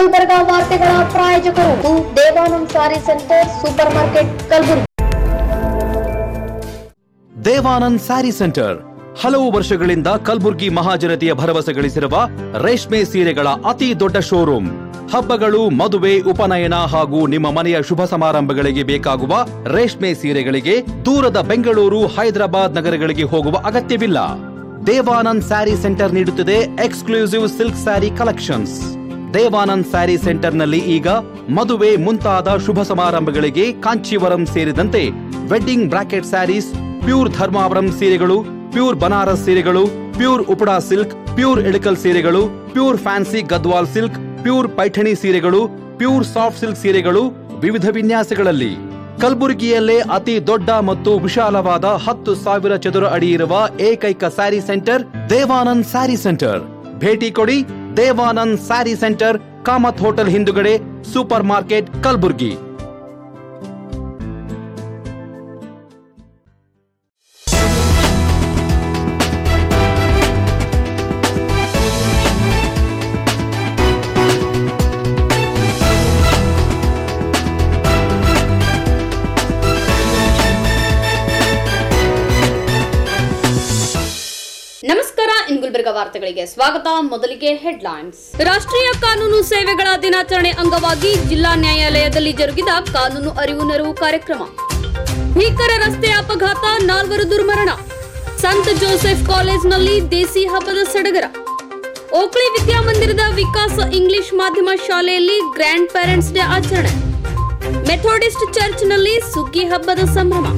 ಗುಲ್ಬರ್ಗ ವಾರ್ತೆಗಳ ಪ್ರಾಯೋಜಕರು ಇದು ದೇವಾನಂದ್ ಸಾರಿ centre super market Kalaburagi Devanand sari centre ಹಲವು ವರ್ಷಗಳಿಂದ ಕಲ್ಬುರ್ಗಿ ಮಹಾಜನತೆಯ ಭರವಸೆ ಗಳಿಸಿರುವ ರೇಷ್ಮೆ ಸೀರೆಗಳ ಅತಿ ದೊಡ್ಡ ಶೋರೂಮ್ ಹಬ್ಬಗಳು ಮದುವೆ ಉಪನಯನ ಹಾಗೂ ನಿಮ್ಮ ಮನೆಯ ಶುಭ ಸಮಾರಂಭಗಳಿಗೆ ಬೇಕಾಗುವ ರೇಷ್ಮೆ ಸೀರೆಗಳಿಗೆ ದೂರದ ಬೆಂಗಳೂರು ಹೈದರಾಬಾದ್ ನಗರಗಳಿಗೆ ಹೋಗುವ ಅಗತ್ಯವಿಲ್ಲ ದೇವಾನಂದ್ ಸ್ಯಾರಿ ಸೆಂಟರ್ ನೀಡುತ್ತಿದೆ exclusive silk sari collections Devanand sari ಸೆಂಟರ್ನಲ್ಲಿ ಈಗ ಮದುವೆ ಮುಂತಾದ ಶುಭ ಸಮಾರಂಭಗಳಿಗೆ ಕಾಂಚೀವರಂ ಸೇರಿದಂತೆ wedding brocade saris pure Dharmavaram ಸೀರೆಗಳು ಪ್ಯೂರ್ ಬನಾರಸ್ ಸೀರೆಗಳು pure Uppada silk pure Ilkal ಸೀರೆಗಳು pure fancy Gadwal silk pure Paithani ಸೀರೆಗಳು ಪ್ಯೂರ್ ಸಾಫ್ಟ್ ಸಿಲ್ಕ್ ಸೀರೆಗಳು ವಿವಿಧ ವಿನ್ಯಾಸಗಳಲ್ಲಿ ಕಲಬುರಗಿಯಲ್ಲೇ ಅತಿ ದೊಡ್ಡ ಮತ್ತು ವಿಶಾಲವಾದ ಹತ್ತು ಸಾವಿರ ಚದುರ ಅಡಿ ಇರುವ ಏಕೈಕ saree centre Devanand sari centre ಭೇಟಿ ಕೊಡಿ ದೇವಾನಂದ್ ಸ್ಯಾರಿ ಸೆಂಟರ್ ಕಾಮತ್ ಹೋಟೆಲ್ ಹಿಂದುಗಡೆ ಸೂಪರ್ ಮಾರ್ಕೆಟ್ ಕಲಬುರ್ಗಿ ನಮಸ್ಕಾರ ಇನ್ ಗುಲ್ಬರ್ಗ ವಾರ್ತೆಗಳಿಗೆ ಸ್ವಾಗತ ಮೊದಲಿಗೆ ಹೆಡ್ಲೈನ್ಸ್ ರಾಷ್ಟ್ರೀಯ ಕಾನೂನು ಸೇವೆಗಳ ದಿನಾಚರಣೆ ಅಂಗವಾಗಿ ಜಿಲ್ಲಾ ನ್ಯಾಯಾಲಯದಲ್ಲಿ ಜರುಗಿದ ಕಾನೂನು ಅರಿವು ನೆರವು ಕಾರ್ಯಕ್ರಮ ಭೀಕರ ರಸ್ತೆ ಅಪಘಾತ ನಾಲ್ವರು ದುರ್ಮರಣ ಸಂತ ಜೋಸೆಫ್ ಕಾಲೇಜ್ನಲ್ಲಿ ದೇಸಿ ಹಬ್ಬದ ಸಡಗರ ಓಕ್ಳಿ ವಿದ್ಯಾಮಂದಿರದ ವಿಕಾಸ ಇಂಗ್ಲಿಷ್ ಮಾಧ್ಯಮ ಶಾಲೆಯಲ್ಲಿ ಗ್ರ್ಯಾಂಡ್ ಪೇರೆಂಟ್ಸ್ ಡೇ ಆಚರಣೆ ಮೆಥೋಡಿಸ್ಟ್ ಚರ್ಚ್ನಲ್ಲಿ ಸುಗ್ಗಿ ಹಬ್ಬದ ಸಂಭ್ರಮ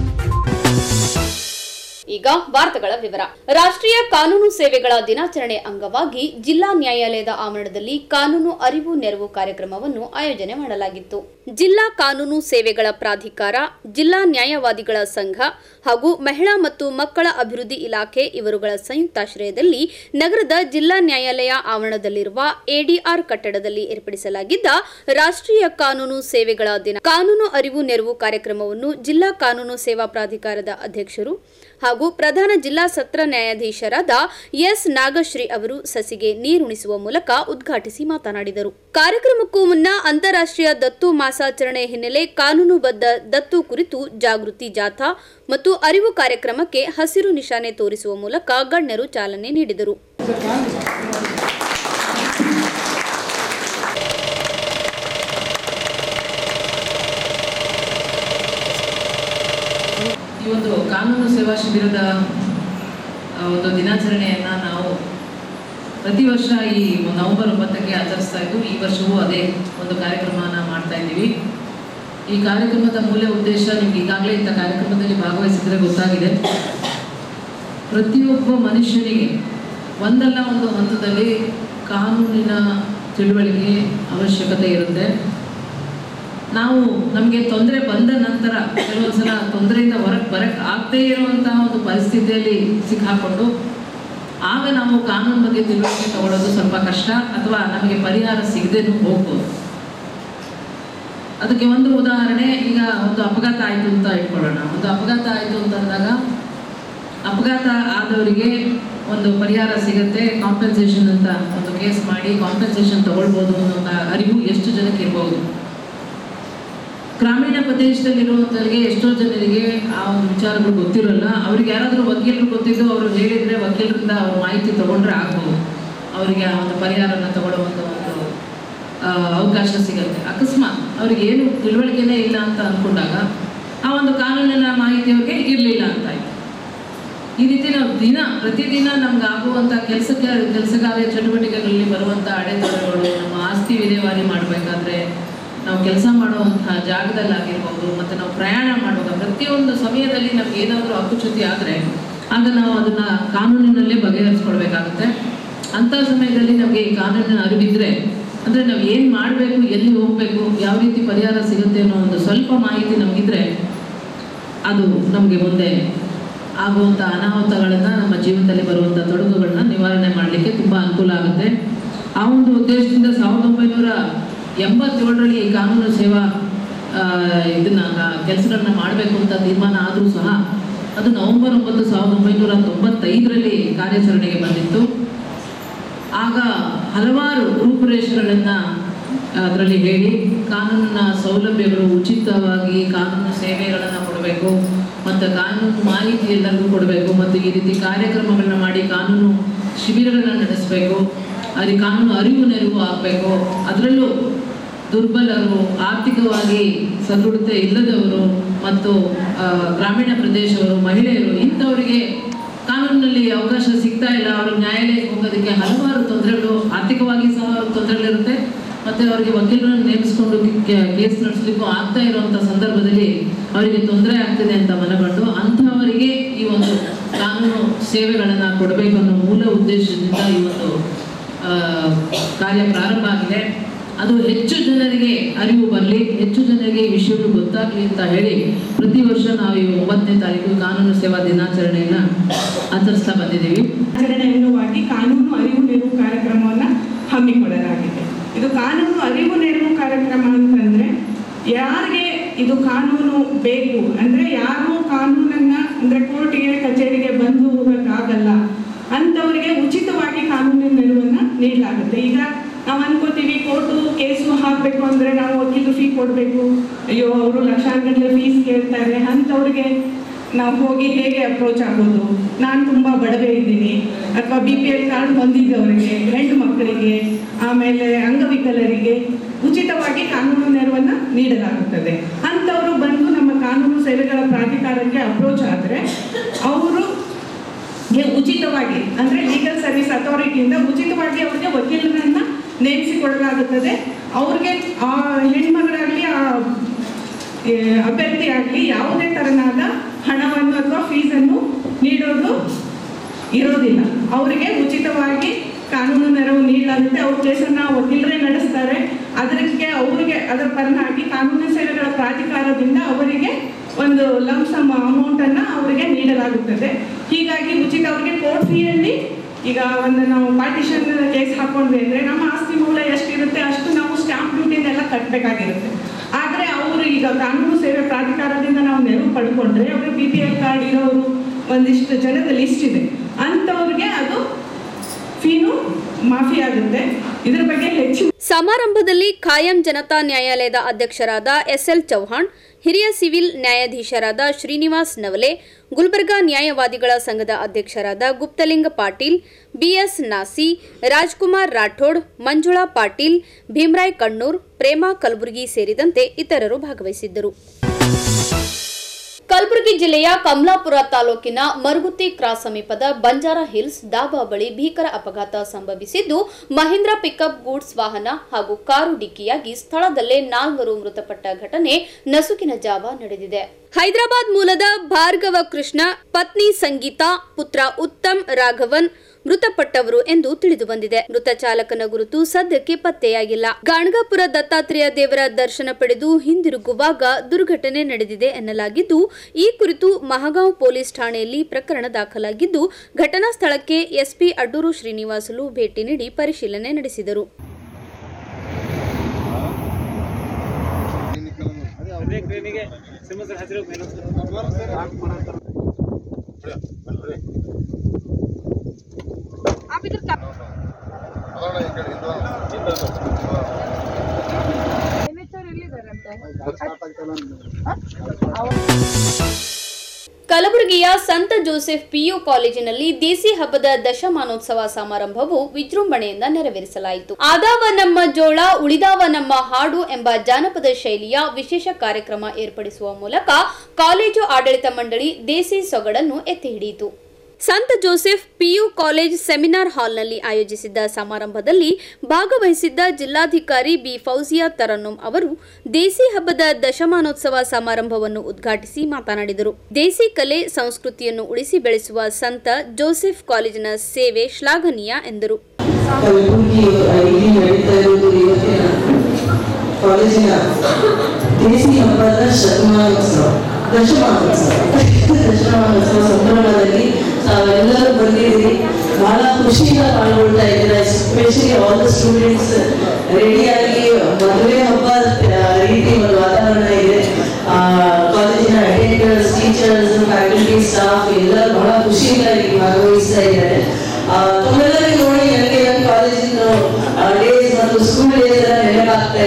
ಈಗ ವಾರ್ತೆಗಳ ವಿವರ ರಾಷ್ಟ್ರೀಯ ಕಾನೂನು ಸೇವೆಗಳ ದಿನಾಚರಣೆ ಅಂಗವಾಗಿ ಜಿಲ್ಲಾ ನ್ಯಾಯಾಲಯದ ಆವರಣದಲ್ಲಿ ಕಾನೂನು ಅರಿವು ನೆರವು ಕಾರ್ಯಕ್ರಮವನ್ನು ಆಯೋಜನೆ ಮಾಡಲಾಗಿತ್ತು ಜಿಲ್ಲಾ ಕಾನೂನು ಸೇವೆಗಳ ಪ್ರಾಧಿಕಾರ ಜಿಲ್ಲಾ ನ್ಯಾಯವಾದಿಗಳ ಸಂಘ ಹಾಗೂ ಮಹಿಳಾ ಮತ್ತು ಮಕ್ಕಳ ಅಭಿವೃದ್ಧಿ ಇಲಾಖೆ ಇವರುಗಳ ಸಂಯುಕ್ತಾಶ್ರಯದಲ್ಲಿ ನಗರದ ಜಿಲ್ಲಾ ನ್ಯಾಯಾಲಯ ಆವರಣದಲ್ಲಿರುವ ಎಡಿಆರ್ ಕಟ್ಟಡದಲ್ಲಿ ಏರ್ಪಡಿಸಲಾಗಿದ್ದ ರಾಷ್ಟ್ರೀಯ ಕಾನೂನು ಸೇವೆಗಳ ದಿನ ಕಾನೂನು ಅರಿವು ನೆರವು ಕಾರ್ಯಕ್ರಮವನ್ನು ಜಿಲ್ಲಾ ಕಾನೂನು ಸೇವಾ ಪ್ರಾಧಿಕಾರದ ಅಧ್ಯಕ್ಷರು ಹಾಗೂ ಪ್ರಧಾನ ಜಿಲ್ಲಾ ಸತ್ರ ನ್ಯಾಯಾಧೀಶರಾದ ಎಸ್ ನಾಗಶ್ರೀ ಅವರು ಸಸಿಗೆ ನೀರುಣಿಸುವ ಮೂಲಕ ಉದ್ಘಾಟಿಸಿ ಮಾತನಾಡಿದರು ಕಾರ್ಯಕ್ರಮಕ್ಕೂ ಮುನ್ನ ಅಂತಾರಾಷ್ಟ್ರೀಯ ದತ್ತು ಮಾಸಾಚರಣೆ ಹಿನ್ನೆಲೆ ಕಾನೂನುಬದ್ಧ ದತ್ತು ಕುರಿತು ಜಾಗೃತಿ ಜಾಥಾ ಮತ್ತು ಅರಿವು ಕಾರ್ಯಕ್ರಮಕ್ಕೆ ಹಸಿರು ನಿಶಾನೆ ತೋರಿಸುವ ಮೂಲಕ ಗಣ್ಯರು ಚಾಲನೆ ನೀಡಿದರು ಈ ಒಂದು ಕಾನೂನು ಸೇವಾ ಶಿಬಿರದ ಆ, ಒಂದು ದಿನಾಚರಣೆಯನ್ನು ನಾವು ಪ್ರತಿ ವರ್ಷ ಈ ನವೆಂಬರ್ ಒಂಬತ್ತಕ್ಕೆ ಆಚರಿಸ್ತಾ ಇದ್ದು ಈ ವರ್ಷವೂ ಅದೇ ಒಂದು ಕಾರ್ಯಕ್ರಮನ ಮಾಡ್ತಾ ಇದ್ದೀವಿ ಈ ಕಾರ್ಯಕ್ರಮದ ಮೂಲ ಉದ್ದೇಶ ನಿಮ್ಗೆ ಈಗಾಗಲೇ ಇಂಥ ಕಾರ್ಯಕ್ರಮದಲ್ಲಿ ಭಾಗವಹಿಸಿದ್ರೆ ಗೊತ್ತಾಗಿದೆ ಪ್ರತಿಯೊಬ್ಬ ಮನುಷ್ಯನಿಗೆ ಒಂದಲ್ಲ ಒಂದು ಹಂತದಲ್ಲಿ ಕಾನೂನಿನ ತಿಳುವಳಿಕೆ ಅವಶ್ಯಕತೆ ಇರುತ್ತೆ ನಾವು ನಮಗೆ ತೊಂದರೆ ಬಂದ ನಂತರ ಕೆಲವೊಂದ್ಸಲ ತೊಂದರೆಯಿಂದ ಹೊರಗೆ ಬರಕ್ಕೆ ಆಗದೇ ಇರುವಂತಹ ಒಂದು ಪರಿಸ್ಥಿತಿಯಲ್ಲಿ ಸಿಕ್ಕಾಕೊಂಡು ಆಗ ನಾವು ಕಾನೂನು ಬಗ್ಗೆ ತಿಳುವಳಿಕೆ ತಗೊಳ್ಳೋದು ಸ್ವಲ್ಪ ಕಷ್ಟ ಅಥವಾ ನಮಗೆ ಪರಿಹಾರ ಸಿಗದೇನೂ ಹೋಗ್ಬೋದು ಅದಕ್ಕೆ ಒಂದು ಉದಾಹರಣೆ ಈಗ ಒಂದು ಅಪಘಾತ ಆಯಿತು ಅಂತ ಇಟ್ಕೊಳ್ಳೋಣ ಒಂದು ಅಪಘಾತ ಆಯಿತು ಅಂತಂದಾಗ ಅಪಘಾತ ಆದವರಿಗೆ ಒಂದು ಪರಿಹಾರ ಸಿಗುತ್ತೆ ಕಾಂಪನ್ಸೇಷನ್ ಅಂತ ಒಂದು ಕೇಸ್ ಮಾಡಿ ಕಾಂಪನ್ಸೇಷನ್ ತಗೊಳ್ಬೋದು ಅನ್ನೋ ಅರಿವು ಎಷ್ಟು ಜನಕ್ಕೆ ಇರ್ಬೋದು ಗ್ರಾಮೀಣ ಪ್ರದೇಶದಲ್ಲಿರುವಂಥವ್ರಿಗೆ ಎಷ್ಟೋ ಜನರಿಗೆ ಆ ಒಂದು ವಿಚಾರಗಳು ಗೊತ್ತಿರೋಲ್ಲ ಅವ್ರಿಗೆ ಯಾರಾದರೂ ವಕೀಲರು ಗೊತ್ತಿದ್ದು ಅವರು ಹೇಳಿದರೆ ವಕೀಲರಿಂದ ಅವ್ರ ಮಾಹಿತಿ ತಗೊಂಡ್ರೆ ಆಗ್ಬೋದು ಅವರಿಗೆ ಆ ಒಂದು ಪರಿಹಾರನ ತಗೊಳ್ಳುವಂಥ ಒಂದು ಆ, ಅವಕಾಶ ಸಿಗುತ್ತೆ ಅಕಸ್ಮಾತ್ ಅವ್ರಿಗೆ ಏನು ತಿಳುವಳಿಕೆನೇ ಇಲ್ಲ ಅಂತ ಅಂದ್ಕೊಂಡಾಗ ಆ ಒಂದು ಕಾನೂನಿನ ಮಾಹಿತಿ ಅವ್ರಿಗೆ ಇರಲಿಲ್ಲ ಅಂತ ಆಯ್ತು ಈ ರೀತಿ ನಾವು ದಿನ ಪ್ರತಿದಿನ ನಮ್ಗೆ ಆಗುವಂಥ ಕೆಲಸಕ್ಕೆ ಕೆಲಸಗಾರ ಚಟುವಟಿಕೆಗಳಲ್ಲಿ ಬರುವಂಥ ಅಡೆತಡೆಗಳು ನಮ್ಮ ಆಸ್ತಿ ವಿಲೇವಾರಿ ಮಾಡಬೇಕಾದ್ರೆ ನಾವು ಕೆಲಸ ಮಾಡುವಂತಹ ಜಾಗದಲ್ಲಾಗಿರ್ಬೋದು ಮತ್ತು ನಾವು ಪ್ರಯಾಣ ಮಾಡುವಾಗ ಪ್ರತಿಯೊಂದು ಸಮಯದಲ್ಲಿ ನಮ್ಗೆ ಏನಾದರೂ ಅಪಚ್ಯುತಿ ಆದರೆ ಆಗ ನಾವು ಅದನ್ನು ಕಾನೂನಿನಲ್ಲೇ ಬಗೆಹರಿಸ್ಕೊಳ್ಬೇಕಾಗುತ್ತೆ ಅಂಥ ಸಮಯದಲ್ಲಿ ನಮಗೆ ಈ ಕಾನೂನಿನ ಅರಿವಿದ್ರೆ ಅಂದರೆ ನಾವು ಏನು ಮಾಡಬೇಕು ಎಲ್ಲಿ ಹೋಗಬೇಕು ಯಾವ ರೀತಿ ಪರಿಹಾರ ಸಿಗುತ್ತೆ ಅನ್ನೋ ಒಂದು ಸ್ವಲ್ಪ ಮಾಹಿತಿ ನಮಗಿದ್ರೆ ಅದು ನಮಗೆ ಮುಂದೆ ಆಗುವಂಥ ಅನಾಹುತಗಳನ್ನು ನಮ್ಮ ಜೀವನದಲ್ಲಿ ಬರುವಂಥ ತೊಡಕುಗಳನ್ನ ನಿವಾರಣೆ ಮಾಡಲಿಕ್ಕೆ ತುಂಬ ಅನುಕೂಲ ಆಗುತ್ತೆ ಆ ಒಂದು ಉದ್ದೇಶದಿಂದ ಸಾವಿರದ ಒಂಬೈನೂರ ಎಂಬತ್ತೇಳರಲ್ಲಿ ಈ ಕಾನೂನು ಸೇವಾ ಆ, ಇದನ್ನ ಕೆಲಸಗಳನ್ನ ಮಾಡಬೇಕು ಅಂತ ತೀರ್ಮಾನ ಆದರೂ ಸಹ ಅದು ನವೆಂಬರ್ ಒಂಬತ್ತು ಸಾವಿರದ ಒಂಬೈನೂರ ತೊಂಬತ್ತೈದರಲ್ಲಿ ಕಾರ್ಯಾಚರಣೆಗೆ ಬಂದಿತ್ತು ಆಗ ಹಲವಾರು ರೂಪುರೇಷೆಗಳನ್ನು ಅದರಲ್ಲಿ ಹೇಳಿ ಕಾನೂನಿನ ಸೌಲಭ್ಯಗಳು ಉಚಿತವಾಗಿ ಕಾನೂನು ಸೇವೆಗಳನ್ನು ಕೊಡಬೇಕು ಮತ್ತು ಕಾನೂನು ಮಾಹಿತಿ ಎಲ್ಲರಿಗೂ ಕೊಡಬೇಕು ಮತ್ತು ಈ ರೀತಿ ಕಾರ್ಯಕ್ರಮಗಳನ್ನ ಮಾಡಿ ಕಾನೂನು ಶಿಬಿರಗಳನ್ನು ನಡೆಸಬೇಕು ಅಲ್ಲಿ ಕಾನೂನು ಅರಿವು ನೆರವು ಆಗಬೇಕು ಅದರಲ್ಲೂ ದುರ್ಬಲರು ಆರ್ಥಿಕವಾಗಿ ಸದೃಢತೆ ಇಲ್ಲದವರು ಮತ್ತು ಆ, ಗ್ರಾಮೀಣ ಪ್ರದೇಶವರು ಮಹಿಳೆಯರು ಇಂಥವರಿಗೆ ಕಾನೂನಿನಲ್ಲಿ ಅವಕಾಶ ಸಿಗ್ತಾ ಇಲ್ಲ ಅವರು ನ್ಯಾಯಾಲಯಕ್ಕೆ ಹೋಗೋದಕ್ಕೆ ಹಲವಾರು ತೊಂದರೆಗಳು ಆರ್ಥಿಕವಾಗಿ ಸಹ ಅವ್ರಿಗೆ ತೊಂದರೆಗಳಿರುತ್ತೆ ಮತ್ತು ಅವರಿಗೆ ವಕೀಲರನ್ನು ನೇಮಿಸಿಕೊಂಡು ಕೇಸ್ ನಡೆಸಲಿಕ್ಕೂ ಆಗ್ತಾ ಇರುವಂಥ ಸಂದರ್ಭದಲ್ಲಿ ಅವರಿಗೆ ತೊಂದರೆ ಆಗ್ತಿದೆ ಅಂತ ಮನಗಂಡು ಅಂಥವರಿಗೆ ಈ ಒಂದು ಕಾನೂನು ಸೇವೆಗಳನ್ನು ಕೊಡಬೇಕು ಅನ್ನೋ ಮೂಲ ಉದ್ದೇಶದಿಂದ ಈ ಒಂದು ಆ, ಕಾರ್ಯ ಪ್ರಾರಂಭ ಆಗಿದೆ ಅದು ಹೆಚ್ಚು ಜನರಿಗೆ ಅರಿವು ಬರಲಿ ಹೆಚ್ಚು ಜನರಿಗೆ ಈ ವಿಷಯಗಳು ಗೊತ್ತಾಗಲಿ ಅಂತ ಹೇಳಿ ಪ್ರತಿ ವರ್ಷ ನಾವು ಈ ಒಂಬತ್ತನೇ ತಾರೀಕು ಕಾನೂನು ಸೇವಾ ದಿನಾಚರಣೆಯನ್ನು ಆಚರಿಸ್ತಾ ಬಂದಿದ್ದೀವಿ ಆಚರಣೆ ಅಂಗವಾಗಿ ಕಾನೂನು ಅರಿವು ನೆರವು ಕಾರ್ಯಕ್ರಮವನ್ನು ಹಮ್ಮಿಕೊಳ್ಳಲಾಗಿದೆ ಇದು ಕಾನೂನು ಅರಿವು ನೆರವು ಕಾರ್ಯಕ್ರಮ ಅಂತಂದ್ರೆ ಯಾರಿಗೆ ಇದು ಕಾನೂನು ಬೇಕು ಅಂದ್ರೆ ಯಾರು ಕಾನೂನನ್ನ ಅಂದ್ರೆ ಕೋರ್ಟಿಗೆ ಕಚೇರಿಗೆ ಬಂದು ಹೋಗಕ್ಕಾಗಲ್ಲ ಅಂಥವರಿಗೆ ಉಚಿತವಾಗಿ ಕಾನೂನಿನ ನೆರವನ್ನ ನೀಡಲಾಗುತ್ತೆ ಈಗ ನಾವು ಅನ್ಕೋತೀವಿ ಕೋರ್ಟು ಕೇಸು ಹಾಕಬೇಕು ಅಂದ್ರೆ ನಾವು ವಕೀಲರು ಫೀ ಕೊಡಬೇಕು ಅಯ್ಯೋ ಅವರು ಲಕ್ಷಾಂಗಟ್ಟಲೆ ಫೀಸ್ ಕೇಳ್ತಾರೆ ಅಂಥವ್ರಿಗೆ ನಾವು ಹೋಗಿ ಹೇಗೆ ಅಪ್ರೋಚ್ ಆಗೋದು ನಾನು ತುಂಬ ಬಡವೆ ಇದ್ದೀನಿ ಅಥವಾ ಬಿ ಪಿ ಎಲ್ ಕಾರ್ಡ್ ಹೊಂದಿದ್ದವರಿಗೆ ಹೆಣ್ಣು ಮಕ್ಕಳಿಗೆ ಆಮೇಲೆ ಅಂಗವಿಕಲರಿಗೆ ಉಚಿತವಾಗಿ ಕಾನೂನು ನೆರವನ್ನು ನೀಡಲಾಗುತ್ತದೆ ಅಂಥವರು ಬಂದು ನಮ್ಮ ಕಾನೂನು ಸೇವೆಗಳ ಪ್ರಾಧಿಕಾರಕ್ಕೆ ಅಪ್ರೋಚ್ ಆದರೆ ಅವರು ಗೆ ಉಚಿತವಾಗಿ ಅಂದರೆ ಲೀಗಲ್ ಸರ್ವಿಸ್ ಅಥಾರಿಟಿಯಿಂದ ಉಚಿತವಾಗಿ ಅವರಿಗೆ ವಕೀಲರನ್ನ ನೇಮಿಸಿಕೊಡಲಾಗುತ್ತದೆ ಅವ್ರಿಗೆ ಆ ಹೆಣ್ಮಗಳಾಗಲಿ ಆ ಏ, ಅಭ್ಯರ್ಥಿ ಆಗಲಿ ಯಾವುದೇ ತರನಾದ ಹಣವನ್ನು ಅಥವಾ ಫೀಸನ್ನು ನೀಡೋದು ಇರೋದಿಲ್ಲ ಅವರಿಗೆ ಉಚಿತವಾಗಿ ಕಾನೂನು ನೆರವು ನೀಡಲಾಗುತ್ತೆ ಅವ್ರ ಕೇಸನ್ನು ವಕೀಲರೇ ನಡೆಸ್ತಾರೆ ಅದಕ್ಕೆ ಅವರಿಗೆ ಅದರ ಪರನಾಗಿ ಕಾನೂನು ಸೇವೆಗಳ ಪ್ರಾಧಿಕಾರದಿಂದ ಅವರಿಗೆ ಒಂದು ಲಂಸಮ್ ಅಮೌಂಟನ್ನು ಅವರಿಗೆ ನೀಡಲಾಗುತ್ತದೆ ಹೀಗಾಗಿ ಉಚಿತ ಅವರಿಗೆ ಕೋರ್ಟ್ ಫೀಯಲ್ಲಿ ಈಗ ಒಂದು ನಾವು ಪಾರ್ಟಿಷನ್ ಕೇಸ್ ಹಾಕೊಂಡ್ವಿ ಅಂದರೆ ನಮ್ಮ ಆಸ್ತಿ ಮೂಲ ಎಷ್ಟಿರುತ್ತೆ ಅಷ್ಟು ನಾವು ಸ್ಟ್ಯಾಂಪ್ ಡ್ಯೂಟಿನೆಲ್ಲ ಕಟ್ಟಬೇಕಾಗಿರುತ್ತೆ ಆದರೆ ಅವರು ಈಗ ಕಾನೂನು ಸೇವೆ ಪ್ರಾಧಿಕಾರದಿಂದ ನಾವು ನೆರವು ಪಡ್ಕೊಂಡ್ರೆ ಅವ್ರಿಗೆ ಬಿ ಪಿ ಎಲ್ ಕಾರ್ಡ್ ಇರೋರು ಒಂದಿಷ್ಟು ಜನದ ಲಿಸ್ಟ್ ಇದೆ ಅಂಥವ್ರಿಗೆ ಅದು ಫೀನು ಮಾಫಿ ಆಗುತ್ತೆ ಇದ್ರ ಬಗ್ಗೆ ಹೆಚ್ಚು ಸಮಾರಂಭದಲ್ಲಿ ಖಾಯಂ ಜನತಾ ನ್ಯಾಯಾಲಯದ ಅಧ್ಯಕ್ಷರಾದ ಎಸ್ಎಲ್ ಚೌಹಾಣ್ ಹಿರಿಯ ಸಿವಿಲ್ ನ್ಯಾಯಾಧೀಶರಾದ ಶ್ರೀನಿವಾಸ್ ನವಲೆ ಗುಲ್ಬರ್ಗಾ ನ್ಯಾಯವಾದಿಗಳ ಸಂಘದ ಅಧ್ಯಕ್ಷರಾದ ಗುಪ್ತಲಿಂಗ ಪಾಟೀಲ್ ಬಿಎಸ್ ನಾಸಿ ರಾಜ್ಕುಮಾರ್ ರಾಠೋಡ್ ಮಂಜುಳಾ ಪಾಟೀಲ್ ಭೀಮ್ರಾಯ್ ಕಣ್ಣೂರ್ ಪ್ರೇಮಾ ಕಲಬುರ್ಗಿ ಸೇರಿದಂತೆ ಇತರರು ಭಾಗವಹಿಸಿದ್ದರು ಕಲಬುರಗಿ ಜಿಲ್ಲೆಯ ಕಮಲಾಪುರ ತಾಲೂಕಿನ ಮರುಗುತ್ತಿ ಕ್ರಾಸ್ ಸಮೀಪದ ಬಂಜಾರ ಹಿಲ್ಸ್ ಡಾಬಾ ಬಳಿ ಭೀಕರ ಅಪಘಾತ ಸಂಭವಿಸಿದ್ದು ಮಹೀಂದ್ರ ಪಿಕಪ್ ಗೂಡ್ಸ್ ವಾಹನ ಹಾಗೂ ಕಾರು ಡಿಕ್ಕಿಯಾಗಿ ಸ್ಥಳದಲ್ಲೇ ನಾಲ್ವರು ಮೃತಪಟ್ಟ ಘಟನೆ ನಸುಕಿನ ಜಾವ ನಡೆದಿದೆ ಹೈದರಾಬಾದ್ ಮೂಲದ ಭಾರ್ಗವ ಕೃಷ್ಣ ಪತ್ನಿ ಸಂಗೀತಾ ಪುತ್ರ ಉತ್ತಮ್ ರಾಘವನ್ ಮೃತಪಟ್ಟವರು ಎಂದು ತಿಳಿದು ಬಂದಿದೆ ಮೃತ ಚಾಲಕನ ಗುರುತು ಸದ್ಯಕ್ಕೆ ಪತ್ತೆಯಾಗಿಲ್ಲ ಗಾಣಗಾಪುರ ದತ್ತಾತ್ರೇಯ ದೇವರ ದರ್ಶನ ಪಡೆದು ಹಿಂದಿರುಗುವಾಗ ದುರ್ಘಟನೆ ನಡೆದಿದೆ ಎನ್ನಲಾಗಿದ್ದು ಈ ಕುರಿತು ಮಹಗಾಂವ್ ಪೊಲೀಸ್ ಠಾಣೆಯಲ್ಲಿ ಪ್ರಕರಣ ದಾಖಲಾಗಿದ್ದು ಘಟನಾ ಸ್ಥಳಕ್ಕೆ ಎಸ್ಪಿ ಅಡ್ಡೂರು ಶ್ರೀನಿವಾಸುಲು ಭೇಟಿ ನೀಡಿ ಪರಿಶೀಲನೆ ನಡೆಸಿದರು ಕಲಬುರಗಿಯ ಸಂತ ಜೋಸೆಫ್ ಪಿಯು ಕಾಲೇಜಿನಲ್ಲಿ ದೇಸಿ ಹಬ್ಬದ ದಶಮಾನೋತ್ಸವ ಸಮಾರಂಭವು ವಿಜೃಂಭಣೆಯಿಂದ ನೆರವೇರಿಸಲಾಯಿತು ಆದಾವ ನಮ್ಮ ಜೋಳ ಉಳಿದಾವ ನಮ್ಮ ಹಾಡು ಎಂಬ ಜಾನಪದ ಶೈಲಿಯ ವಿಶೇಷ ಕಾರ್ಯಕ್ರಮ ಏರ್ಪಡಿಸುವ ಮೂಲಕ ಕಾಲೇಜು ಆಡಳಿತ ಮಂಡಳಿ ದೇಸಿ ಸೊಗಡನ್ನು ಎತ್ತಿ ಹಿಡಿಯಿತು ಸಂತ ಜೋಸೆಫ್ ಪಿಯು ಕಾಲೇಜ್ ಸೆಮಿನಾರ್ ಹಾಲ್ನಲ್ಲಿ ಆಯೋಜಿಸಿದ್ದ ಸಮಾರಂಭದಲ್ಲಿ ಭಾಗವಹಿಸಿದ್ದ ಜಿಲ್ಲಾಧಿಕಾರಿ ಬಿ ಫೌಜಿಯಾ ತರನ್ನುಂ ಅವರು ದೇಸಿ ಹಬ್ಬದ ದಶಮಾನೋತ್ಸವ ಸಮಾರಂಭವನ್ನು ಉದ್ಘಾಟಿಸಿ ಮಾತನಾಡಿದರು ದೇಸಿ ಕಲೆ ಸಂಸ್ಕೃತಿಯನ್ನು ಉಳಿಸಿ ಬೆಳೆಸುವ ಸಂತ ಜೋಸೆಫ್ ಕಾಲೇಜಿನ ಸೇವೆ ಶ್ಲಾಘನೀಯ ಎಂದರು ಕಲಬುರಗಿ ಇಲ್ಲಿ ನಡೀತಾ ಇರುವುದು ಇವತ್ತಿನ ಕಾಲೇಜಿನ ದೇಸಿ ಹಬ್ಬದ ಶತಮಾನೋತ್ಸವ ದಶಮಾನೋತ್ಸವ ದಶಮಾನೋತ್ಸವ ಸಂಭ್ರಮದಲ್ಲಿ ತಾವೆಲ್ಲರೂ ಬಂದಿದ್ದೀರಿ ಬಹಳ ಖುಷಿಯಿಂದ ಪಾಲ್ಗೊಳ್ತಾ ಇದ್ದೀರಾ ಎಸ್ಪೆಷಲಿ ಆಲ್ ದ ಸ್ಟೂಡೆಂಟ್ಸ್ ರೆಡಿಯಾಗಿ ಮದುವೆ ಹಬ್ಬ ರೀತಿ ಒಂದು ವಾತಾವರಣ ಇದೆ ಕಾಲೇಜಿನ ಅಟೆಂಡರ್ಸ್ ಟೀಚರ್ಸ್ ಫ್ಯಾಕಲ್ಟಿ ಸ್ಟಾಫ್ ಎಲ್ಲರೂ ಬಹಳ ಖುಷಿಯಿಂದ ಇಲ್ಲಿ ಭಾಗವಹಿಸ್ತಾ ಇದ್ದಾರೆ ಆ, ತಮ್ಮೆಲ್ಲರಿಗೂ ನೋಡಿ ನನಗೆ ನನ್ನ ಕಾಲೇಜಿನ ಡೇಸ್ ಮತ್ತು ಸ್ಕೂಲ್ ಡೇಸ್ ಎಲ್ಲ ನೆನಪಾಗ್ತಾ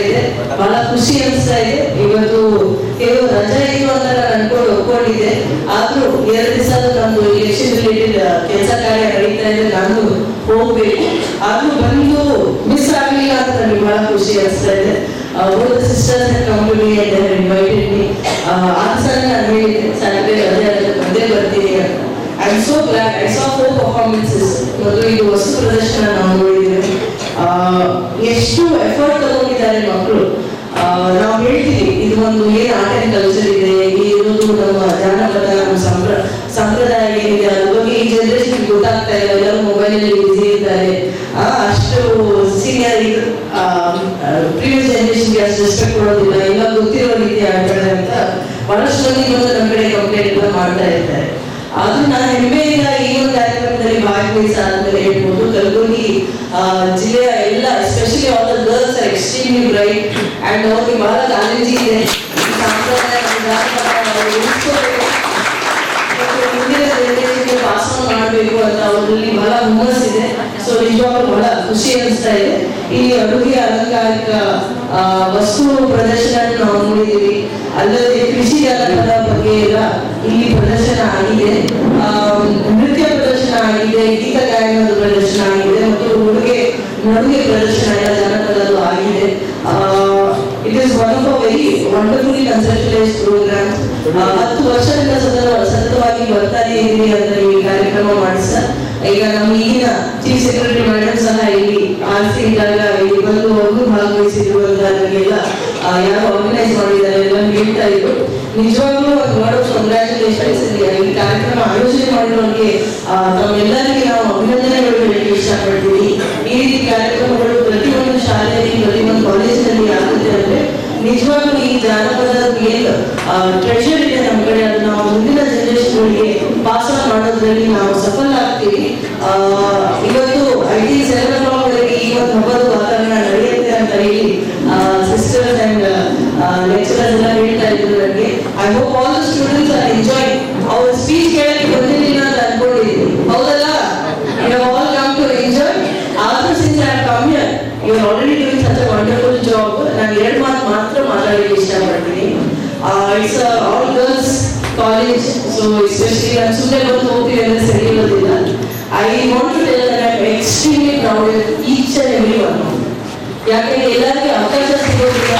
ಇದೆ ಇವತ್ತು ಕೆಲವು ರಜಾ ಇತ್ತು ಅಂತ ನಾನು ಅನ್ಕೊಂಡು ಒಪ್ಕೊಂಡಿದ್ದೆ ಆದ್ರೂ ಎರಡು ದಿವಸ ನಮ್ದು ಎಲೆಕ್ಷನ್ ರಿಲೇಟೆಡ್ ಕೆಲಸ ಕಾರ್ಯ ನಡೀತಾ ಇದೆ ನಾನು ಹೋಗ್ಬೇಕು ಆದ್ರೂ ಬಂದು ಮಿಸ್ ಆಗ್ಲಿಲ್ಲ ಅಂತ ನನಗೆ ಬಹಳ ಖುಷಿ ಅನಿಸ್ತಾ ಇದೆ both sisters and company and invited me ಆ ಸಲ ನಾನು ಹೇಳಿದ್ದೆ ಸಾಟರ್ಡೆ ರಜೆ ಆದ್ರೆ ಬಂದೇ ಬರ್ತೀನಿ ಅಂತ I am so glad I saw four performances ಮತ್ತು ಇದು ವಸ್ತು ಪ್ರದರ್ಶನ ನಾವು ನೋಡಿದ್ದೇವೆ ಆ, ಎಷ್ಟು ಎಫರ್ಟ್ ತಗೊಂಡಿದ್ದಾರೆ ಮಕ್ಕಳು ನಾವು ಹೇಳ್ತೀವಿ ಇದು ಒಂದು ಏನು ಆರ್ಟ್ ಅಂಡ್ ಕಲ್ಚರ್ ಇದೆ ಈ ಇರೋದು ನಮ್ಮ ಜಾನಪದ ನಮ್ಮ ಸಂಪ್ರ ಸಂಪ್ರದಾಯ ಏನಿದೆ ಅದ್ರ ಬಗ್ಗೆ ಈ ಜನರೇಷನ್ ಗೊತ್ತಾಗ್ತಾ ಇಲ್ಲ ಎಲ್ಲರೂ ಮೊಬೈಲಲ್ಲಿ ಬಿಸಿ ಇರ್ತಾರೆ ಆ, ಅಷ್ಟು ಸೀನಿಯರ್ ಇದು ಪ್ರೀವಿಯಸ್ ಜನರೇಷನ್ಗೆ ಅಷ್ಟು ರೆಸ್ಪೆಕ್ಟ್ ಕೊಡೋದಿಲ್ಲ ಎಲ್ಲ ಗೊತ್ತಿರೋ ರೀತಿ ಆಡ್ತಾರೆ ಅಂತ ಬಹಳಷ್ಟು ಮಂದಿ ಬಂದು ನಮ್ಮ ಕಡೆ ಕಂಪ್ಲೇಂಟ್ ಎಲ್ಲ ಮಾಡ್ತಾ ಇರ್ತಾರೆ ಆದ್ರೂ ನಾನು ಹೆಮ್ಮೆಯಿಂದ ಈ ಒಂದು ಕಾರ್ಯಕ್ರಮದಲ್ಲಿ ಭಾಗವಹಿಸಾದ್ಮೇಲೆ ಹೇಳ್ಬೋದು ಕಲಬುರಗಿ ಆ, ಜಿಲ್ಲೆಯ ಎಲ್ಲ especially all the girls are extremely bright and ಅವ್ರಿಗೆ ಬಹಳ ಕಾಳಜಿ ಇದೆ ಈ ಸಂಪ್ರದಾಯ ನಮ್ಮ ಜಾನಪದ ಅವ್ರು ಉಳಿಸ್ಕೋಬೇಕು. ಮತ್ತು ಮುಂದಿನ ಜನರೇಷನ್ಗೆ ಪಾಸ್ ಆನ್ ಮಾಡಬೇಕು ಅಂತ ಅವರಲ್ಲಿ ಬಹಳ ಹುಮ್ಮಸ್ಸಿದೆ ಸೊ ನಿಜವಾಗ್ಲೂ ಬಹಳ ಖುಷಿ ಅನಿಸ್ತಾ ಇದೆ ಈ ಅಡುಗೆ ಅಲಂಕಾರಿಕ ಆ, ವಸ್ತು ಪ್ರದರ್ಶನ ನಾವು ನೋಡಿದ್ದೀವಿ ಅಲ್ಲದೆ ಕೃಷಿ ಜಾನಪದ ಬಗ್ಗೆ ಎಲ್ಲ ಇಲ್ಲಿ ಪ್ರದರ್ಶನ ಆಗಿದೆ ಆ, ನೃತ್ಯ ಪ್ರದರ್ಶನ ಆಗಿದೆ ಗೀತ ಗಾಯನದ ಪ್ರದರ್ಶನ ಆಗಿದೆ ಮತ್ತು ಉಡುಗೆ ನಡುಗೆ ಪ್ರದರ್ಶನ ಎಲ್ಲ ಜಾನಪದದ್ದು ಆಗಿದೆ it is one of a very wonderfully conceptualise programme ಹತ್ತು ವರ್ಷದಿಂದ ಸತತ ಸತತವಾಗಿ ಬರ್ತಾನೆ ಇದ್ದೀನಿ ಅಂತ ಈ ಕಾರ್ಯಕ್ರಮ ಮಾಡಿಸ್ತಾ ಈಗ ನಮ್ಮ ಈಗಿನ ಚೀಫ್ ಸೆಕ್ರೆಟರಿ ಮೇಡಮ್ ಸಹ ಇಲ್ಲಿ ಆರ್ಸಿ ಇದ್ದಾಗ ಇಲ್ಲಿ ಬಂದು ಅವರು ಭಾಗವಹಿಸಿದ್ರು ಅಂತ ನನಗೆಲ್ಲ ಆ, ಯಾರು ಆರ್ಗನೈಸ್ ಮಾಡಿದ್ದಾರೆ ಎಲ್ಲ ಹೇಳ್ತಾ ಇದ್ರು ನಿಜವಾಗ್ಲೂ ಒಂದು ಮಾಡೋ ಕಂಗ್ರ್ಯಾಚುಲೇಷನ್ಸ್ ಈ ಕಾರ್ಯಕ್ರಮ ಆಯೋಜನೆ ಮಾಡಿರೋರಿಗೆ ಆ, ತಮ್ಮೆಲ್ಲರಿಗೆ ನಾವು ಅಭಿನಂದನೆಗಳು ಹೇಳಕ್ಕೆ ಇಷ್ಟಪಡ್ತೀವಿ ಈ ರೀತಿ ಕಾರ್ಯಕ್ರಮಗಳು ಪ್ರತಿಯೊಂದು ಶಾಲೆಯಲ್ಲಿ ಪ್ರತಿಯೊಂದು ಕಾಲೇಜಿನಲ್ಲಿ ಆಗುತ್ತೆ ಅಂದ್ರೆ ನಿಜವಾಗ್ಲೂ ಈ ಜಾನಪದ ಏನು ಟ್ರೆಷರ್ ಇದೆ ನಮ್ಮ ಕಡೆ ಅದು ನಾವು ಮುಂದಿನ ಜನರೇಷನ್ಗಳಿಗೆ ಪಾಸ್ ಆನ್ ಮಾಡೋದ್ರಲ್ಲಿ ನಾವು ಸಫಲ ಆಗ್ತೀವಿ ಆ, ಇವತ್ತು ಐ ಟಿ ಸೆವೆನ್ ಓ ವರೆಗೆ ಈ ಒಂದು ಹಬ್ಬದ ವಾತಾವರಣ ನಡೆಯುತ್ತೆ ಅಂತ ಹೇಳಿ ಸಿಸ್ಟರ್ಸ್ ಅಂಡ್ ಲೆಕ್ಚರರ್ಸ್ ಎಲ್ಲ ಹೇಳ್ತಾ ಇದ್ರು ನನಗೆ I hope all the students are enjoy ಅವ್ರ ಸ್ಪೀಚ್ ಕೇಳಕ್ಕೆ ಬಂದಿರಲಿಲ್ಲ ಅಂತ ಅನ್ಕೊಂಡಿದ್ದೀನಿ ಹೌದಲ್ಲ you all come to enjoy ಆದ್ರೂ since I come here you are already doing such a wonderful job ನಾನು ಎರಡು ಮಾತು ಮಾತ್ರ ಮಾತಾಡಲಿಕ್ಕೆ ಇಷ್ಟಪಡ್ತೀನಿ it's all girls college so especially ನಾನು ಸುಮ್ಮನೆ ಬಂದು ಹೋಗ್ತೀವಿ ಅಂದ್ರೆ ಸರಿ ಇರೋದಿಲ್ಲ I want to tell that I am extremely proud each and every one ಯಾಕಂದ್ರೆ ಎಲ್ಲರಿಗೂ ಅವಕಾಶ ಸಿಗೋದಿಲ್ಲ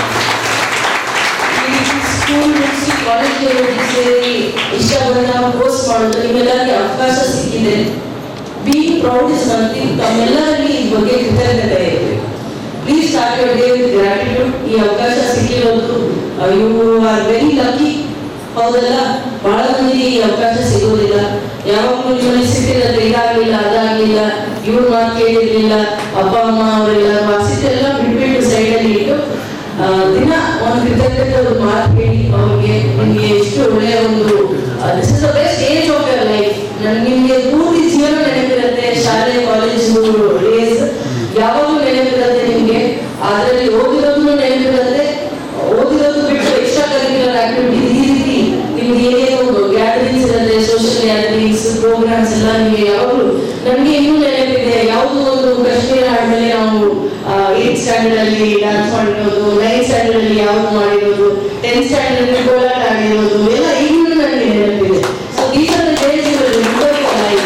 ಸ್ಕೂಲ್ ಮುಗಿಸಿ ಕಾಲೇಜ್ಗೆ ಹೋಗಿ ಸೇರಿ ಇಷ್ಟ ಬಂದ ಕೋರ್ಸ್ ಮಾಡೋದು ನಿಮ್ಮೆಲ್ಲರಿಗೆ ಅವಕಾಶ ಸಿಕ್ಕಿದೆ ಬಿ ಪ್ರೌಡ್ ಇಸ್ ಸಮಥಿಂಗ್ ತಮ್ಮೆಲ್ಲರಲ್ಲಿ ಈ ಬಗ್ಗೆ ಕೃತಜ್ಞತೆ ಇದೆ please start your day with gratitude ಈ ಅವಕಾಶ ಸಿಕ್ಕಿರೋದು ಯು ಆರ್ ವೆರಿ ಲಕ್ಕಿ ಹೌದಲ್ಲ ಬಹಳ ಮಂದಿಗೆ ಈ ಅವಕಾಶ ಸಿಗೋದಿಲ್ಲ ಯಾವಾಗಲೂ ನಿಮ್ಮಲ್ಲಿ ಸಿಟ್ಟಿರುತ್ತೆ ಇದಾಗ್ಲಿಲ್ಲ ಅದಾಗ್ಲಿಲ್ಲ ಇವ್ರ ಮಾತು ಕೇಳಿರ್ಲಿಲ್ಲ ಅಪ್ಪ ಅಮ್ಮ ಅವರೆಲ್ಲ ಸಿಟ್ಟೆಲ್ಲ ಬಿಟ್ಬಿಟ್ಟು ಸೈಡಲ್ಲಿ ಇಟ್ಟು ಆ, ದಿನ ಒಂದು ಕೃತಜ್ಞತೆ ಒಂದು ಮಾತು ಹೇಳಿ ಅವ್ರಿಗೆ ನಿಮ್ಗೆ ಎಷ್ಟು ಒಳ್ಳೆಯ ಒಂದು this is the best age of your life ನಿಮ್ಗೆ ಪೂರ್ತಿ ಜೀವನ ನೆನಪಿರುತ್ತೆ ಶಾಲೆ ಕಾಲೇಜು ಡೇಸ್ ಯಾವಾಗಲೂ ನೆನಪಿರುತ್ತೆ ನಿಮ್ಗೆ ಅದರಲ್ಲಿ ಓದಿರೋದು ನೆನಪಿರುತ್ತೆ ಓದಿರೋದು ಬಿಟ್ಟು ಎಕ್ಸ್ಟ್ರಾ ಕರಿಕ್ಯುಲರ್ ಆಕ್ಟಿವಿಟಿ ಈ ರೀತಿ ನಿಮ್ಗೆ ಏನೇನು ಗ್ಯಾದರಿಂಗ್ಸ್ ಇರುತ್ತೆ ಸೋಷಿಯಲ್ ಗ್ಯಾದರಿಂಗ್ಸ್ ಪ್ರೋಗ್ರಾಮ್ಸ್ ಎಲ್ಲ ನಿಮಗೆ ಯಾವಾಗಲೂ ನಮ್ಗೆ ಇನ್ನೂ ನೆನಪಿದೆ ಯಾವುದೋ ಒಂದು ಕಾಶ್ಮೀರ ಆದ್ಮೇಲೆ ನಾವು ಏಟ್ ಸ್ಟ್ಯಾಂಡರ್ಡ್ ಅಲ್ಲಿ ಡಾನ್ಸ್ ಮಾಡಿರೋದು ನೈನ್ತ್ ಸ್ಟ್ಯಾಂಡರ್ಡ್ ಅಲ್ಲಿ ಯಾವ್ದು ಮಾಡಿರೋದು ಟೆಂತ್ ಸ್ಟ್ಯಾಂಡರ್ಡ್ ಅಲ್ಲಿ ಕೋಲಾಟ ಆಗಿರೋದು ಎಲ್ಲ ಇನ್ನೂ ನನಗೆ ನೆನಪಿದೆ so these are the days life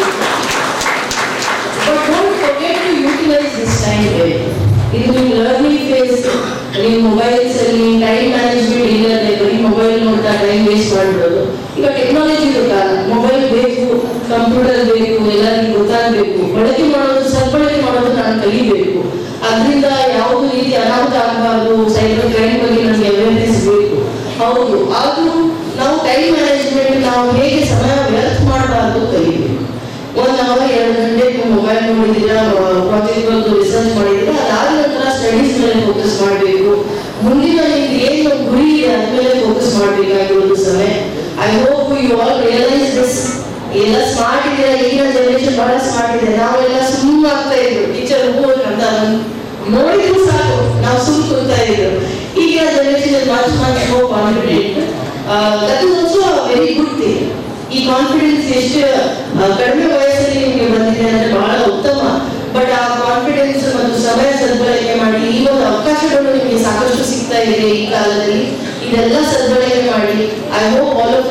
But don't forget to utilize this time well. ಇದು ನಿಮ್ಮ ಲರ್ನಿಂಗ್ ಫೇಸ್ ನಿಮ್ಮ ಮೊಬೈಲ್ಸ್ ಅಲ್ಲಿ ಟೈಮ್ ಮ್ಯಾನೇಜ್ಮೆಂಟ್ ಇಲ್ಲದೆ ಬರೀ ಮೊಬೈಲ್ ನೋಡ್ತಾ ಟೈಮ್ ವೇಸ್ಟ್ ಮಾಡ್ಬಿಡೋದು ಈಗ ಟೆಕ್ನಾಲಜಿ ಕಾಲ ಮೊಬೈಲ್ ಬೇಕು ಕಂಪ್ಯೂಟರ್ ಬೇಕು ಎಲ್ಲರಿಗೂ ಗೊತ್ತಾಗಬೇಕು ಬಳಕೆ ಮಾಡೋದು ಸದ್ಬಳಕೆ ಮಾಡೋದು ನಾನು ಕಲಿಬೇಕು ಅದರಿಂದ ಯಾವುದೇ ರೀತಿ ಅನಾಹುತ ಆಗಬಾರ್ದು ಸೈಬರ್ ಕ್ರೈಮ್ ಬಗ್ಗೆ ನಮಗೆ ಅವೇರ್ನೆಸ್ ಬೇಕು ಹೌದು ಆದ್ರೂ ನಾವು ಟೈಮ್ ಮ್ಯಾನೇಜ್ಮೆಂಟ್ ನಾವು ಹೇಗೆ ಸಮಯ ವ್ಯರ್ಥ ಮಾಡಬಾರ್ದು ಕಲಿಬೇಕು ಒಂದು ಅವರ್ ಎರಡು ಗಂಟೆ ಮೊಬೈಲ್ ನೋಡಿದ್ದೀರಾ ಪ್ರಾಜೆಕ್ಟ್ ಬಗ್ಗೆ ರಿಸರ್ಚ್ ಮಾಡಿದ್ದೀರಾ ಅದಾದ ನಂತರ ಸ್ಟಡೀಸ್ ಮೇಲೆ ಫೋಕಸ್ ಮಾಡಬೇಕು ಮುಂದಿನ ನಿಮ್ಗೆ ಏನು ಗುರಿ ಇದೆ ಅದ್ರ ಮೇಲೆ ಫೋಕಸ್ ಮಾಡಬೇಕಾಗಿರೋದು ಸಮಯ I hope you all realise this ಎಲ್ಲ ಸ್ಮಾರ್ಟ್ ಇದೆ ಈಗಿನ ಜನರೇಷನ್ ಬಹಳ ಸ್ಮಾರ್ಟ್ ಇದೆ ನಾವೆಲ್ಲ ಸುಮ್ಮನೆ ಆಗ್ತಾ ಇದ್ರು ಟೀಚರ್ ಹೋಗ್ಬೇಕಂತ ನೋಡಿದ್ರು ಸಾಕು ನಾವು ಸುಮ್ಮನೆ ಕೂರ್ತಾ ಇದ್ರು ಈಗಿನ generation much much more confident that is also very good thing ಈ ಕಾನ್ಫಿಡೆನ್ಸ್ ಎಷ್ಟು ಆ, ಕಡಿಮೆ ವಯಸ್ಸಲ್ಲಿ ನಿಮಗೆ ಬಂದಿದೆ ಅಂದ್ರೆ ಬಹಳ ಉತ್ತಮ ಬಟ್ ಆ ಕಾನ್ಫಿಡೆನ್ಸ್ ಮತ್ತು ಸಮಯ ಸದ್ಬಳಕೆ ಮಾಡಿ ಈ ಒಂದು ಅವಕಾಶಗಳು ನಿಮಗೆ ಸಾಕಷ್ಟು ಸಿಗ್ತಾ ಇದೆ ಈ ಕಾಲದಲ್ಲಿ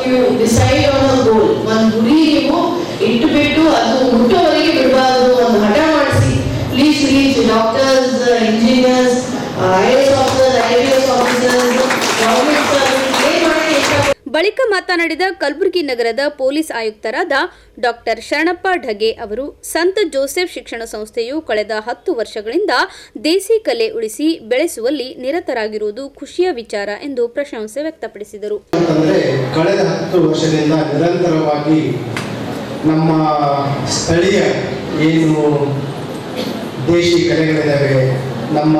you decide on a goal ಒಂದು ಗುರಿ ನೀವು ಇಟ್ಟುಬಿಟ್ಟು ಅದು ಮುಟ್ಟೋವರೆಗೆ ಬಿಡಬಾರ್ದು ಒಂದು ಹಠ ಮಾಡಿಸಿ please please doctors engineers I S officers I P S officers government service ಏನ್ ಮಾಡಿ ಇಷ್ಟ ಬಳಿಕ ಮಾತನಾಡಿದ ಕಲಬುರಗಿ ನಗರದ ಪೊಲೀಸ್ ಆಯುಕ್ತರಾದ ಡಾಕ್ಟರ್ ಶರಣಪ್ಪ ಢಗೆ ಅವರು ಸಂತ ಜೋಸೆಫ್ ಶಿಕ್ಷಣ ಸಂಸ್ಥೆಯು ಕಳೆದ ಹತ್ತು ವರ್ಷಗಳಿಂದ ದೇಸಿ ಕಲೆ ಉಳಿಸಿ ಬೆಳೆಸುವಲ್ಲಿ ನಿರತರಾಗಿರುವುದು ಖುಷಿಯ ವಿಚಾರ ಎಂದು ಪ್ರಶಂಸೆ ವ್ಯಕ್ತಪಡಿಸಿದರು ಅಂತಂದರೆ ಕಳೆದ ಹತ್ತು ವರ್ಷದಿಂದ ನಿರಂತರವಾಗಿ ನಮ್ಮ ಸ್ಥಳೀಯ ಏನು ದೇಶಿ ಕಲೆಗಳಿದ್ದಾವೆ ನಮ್ಮ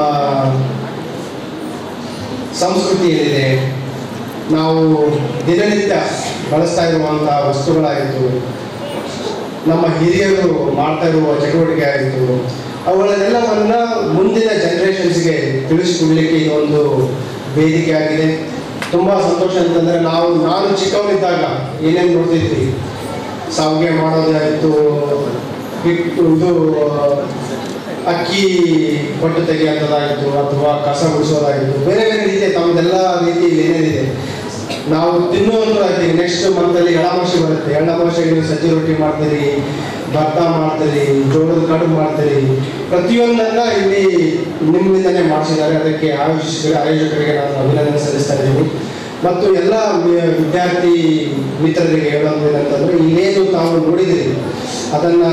ಸಂಸ್ಕೃತಿ ಏನಿದೆ ನಾವು ದಿನನಿತ್ಯ ಬಳಸ್ತಾ ಇರುವಂಥ ವಸ್ತುಗಳಾಯಿತು ನಮ್ಮ ಹಿರಿಯರು ಮಾಡ್ತಾ ಇರುವ ಚಟುವಟಿಕೆ ಆಯಿತು ಅವುಗಳನ್ನೆಲ್ಲವನ್ನ ಮುಂದಿನ ಜನರೇಷನ್ಸ್ಗೆ ತಿಳಿಸಿಕೊಡ್ಲಿಕ್ಕೆ ಇದೊಂದು ವೇದಿಕೆ ಆಗಿದೆ ತುಂಬ ಸಂತೋಷ ಅಂತಂದರೆ ನಾವು ನಾನು ಚಿಕ್ಕವನಿದ್ದಾಗ ಏನೇನು ನೋಡ್ತಿದ್ವಿ ಸಾವಿಗೆ ಮಾಡೋದಾಯಿತು ಹಿಟ್ಟು ಇದು ಅಕ್ಕಿ ಕೊಟ್ಟು ತೆಗೆಯುವಂಥದ್ದಾಗಿತ್ತು ಅಥವಾ ಕಸ ಗುಡಿಸೋದಾಗಿತ್ತು ಬೇರೆ ಬೇರೆ ರೀತಿಯ ತಮ್ಮದೆಲ್ಲ ರೀತಿಯಲ್ಲಿ ಏನೇನಿದೆ ನಾವು ತಿನ್ನುವಂಥದ್ದಾಗ್ತೀವಿ ನೆಕ್ಸ್ಟ್ ಮಂತಲ್ಲಿ ಎಳ್ಳಮಾಸೆ ಬರುತ್ತೆ ಎಳ್ಳಮಾಸೆಗೆ ನೀವು ಸಜ್ಜೆ ರೊಟ್ಟಿ ಮಾಡ್ತೀರಿ ಭತ್ತ ಮಾಡ್ತೀರಿ ಜೋಳದ ಕಡುಬು ಮಾಡ್ತೀರಿ ಪ್ರತಿಯೊಂದನ್ನ ಇಲ್ಲಿ ನಿಮ್ಮಿಂದನೇ ಮಾಡಿಸಿದ್ದಾರೆ ಅದಕ್ಕೆ ಆಯೋಜಿಸಿದ ಆಯೋಜಕರಿಗೆ ನಾನು ಅಭಿನಂದನೆ ಸಲ್ಲಿಸ್ತಾ ಇದ್ದೀನಿ ಮತ್ತು ಎಲ್ಲ ವಿ- ವಿದ್ಯಾರ್ಥಿ ಮಿತ್ರರಿಗೆ ಹೇಳೋದು ಏನಂತಂದ್ರೆ ಇಲ್ಲೇನು ತಾವು ನೋಡಿದಿರಿ ಅದನ್ನ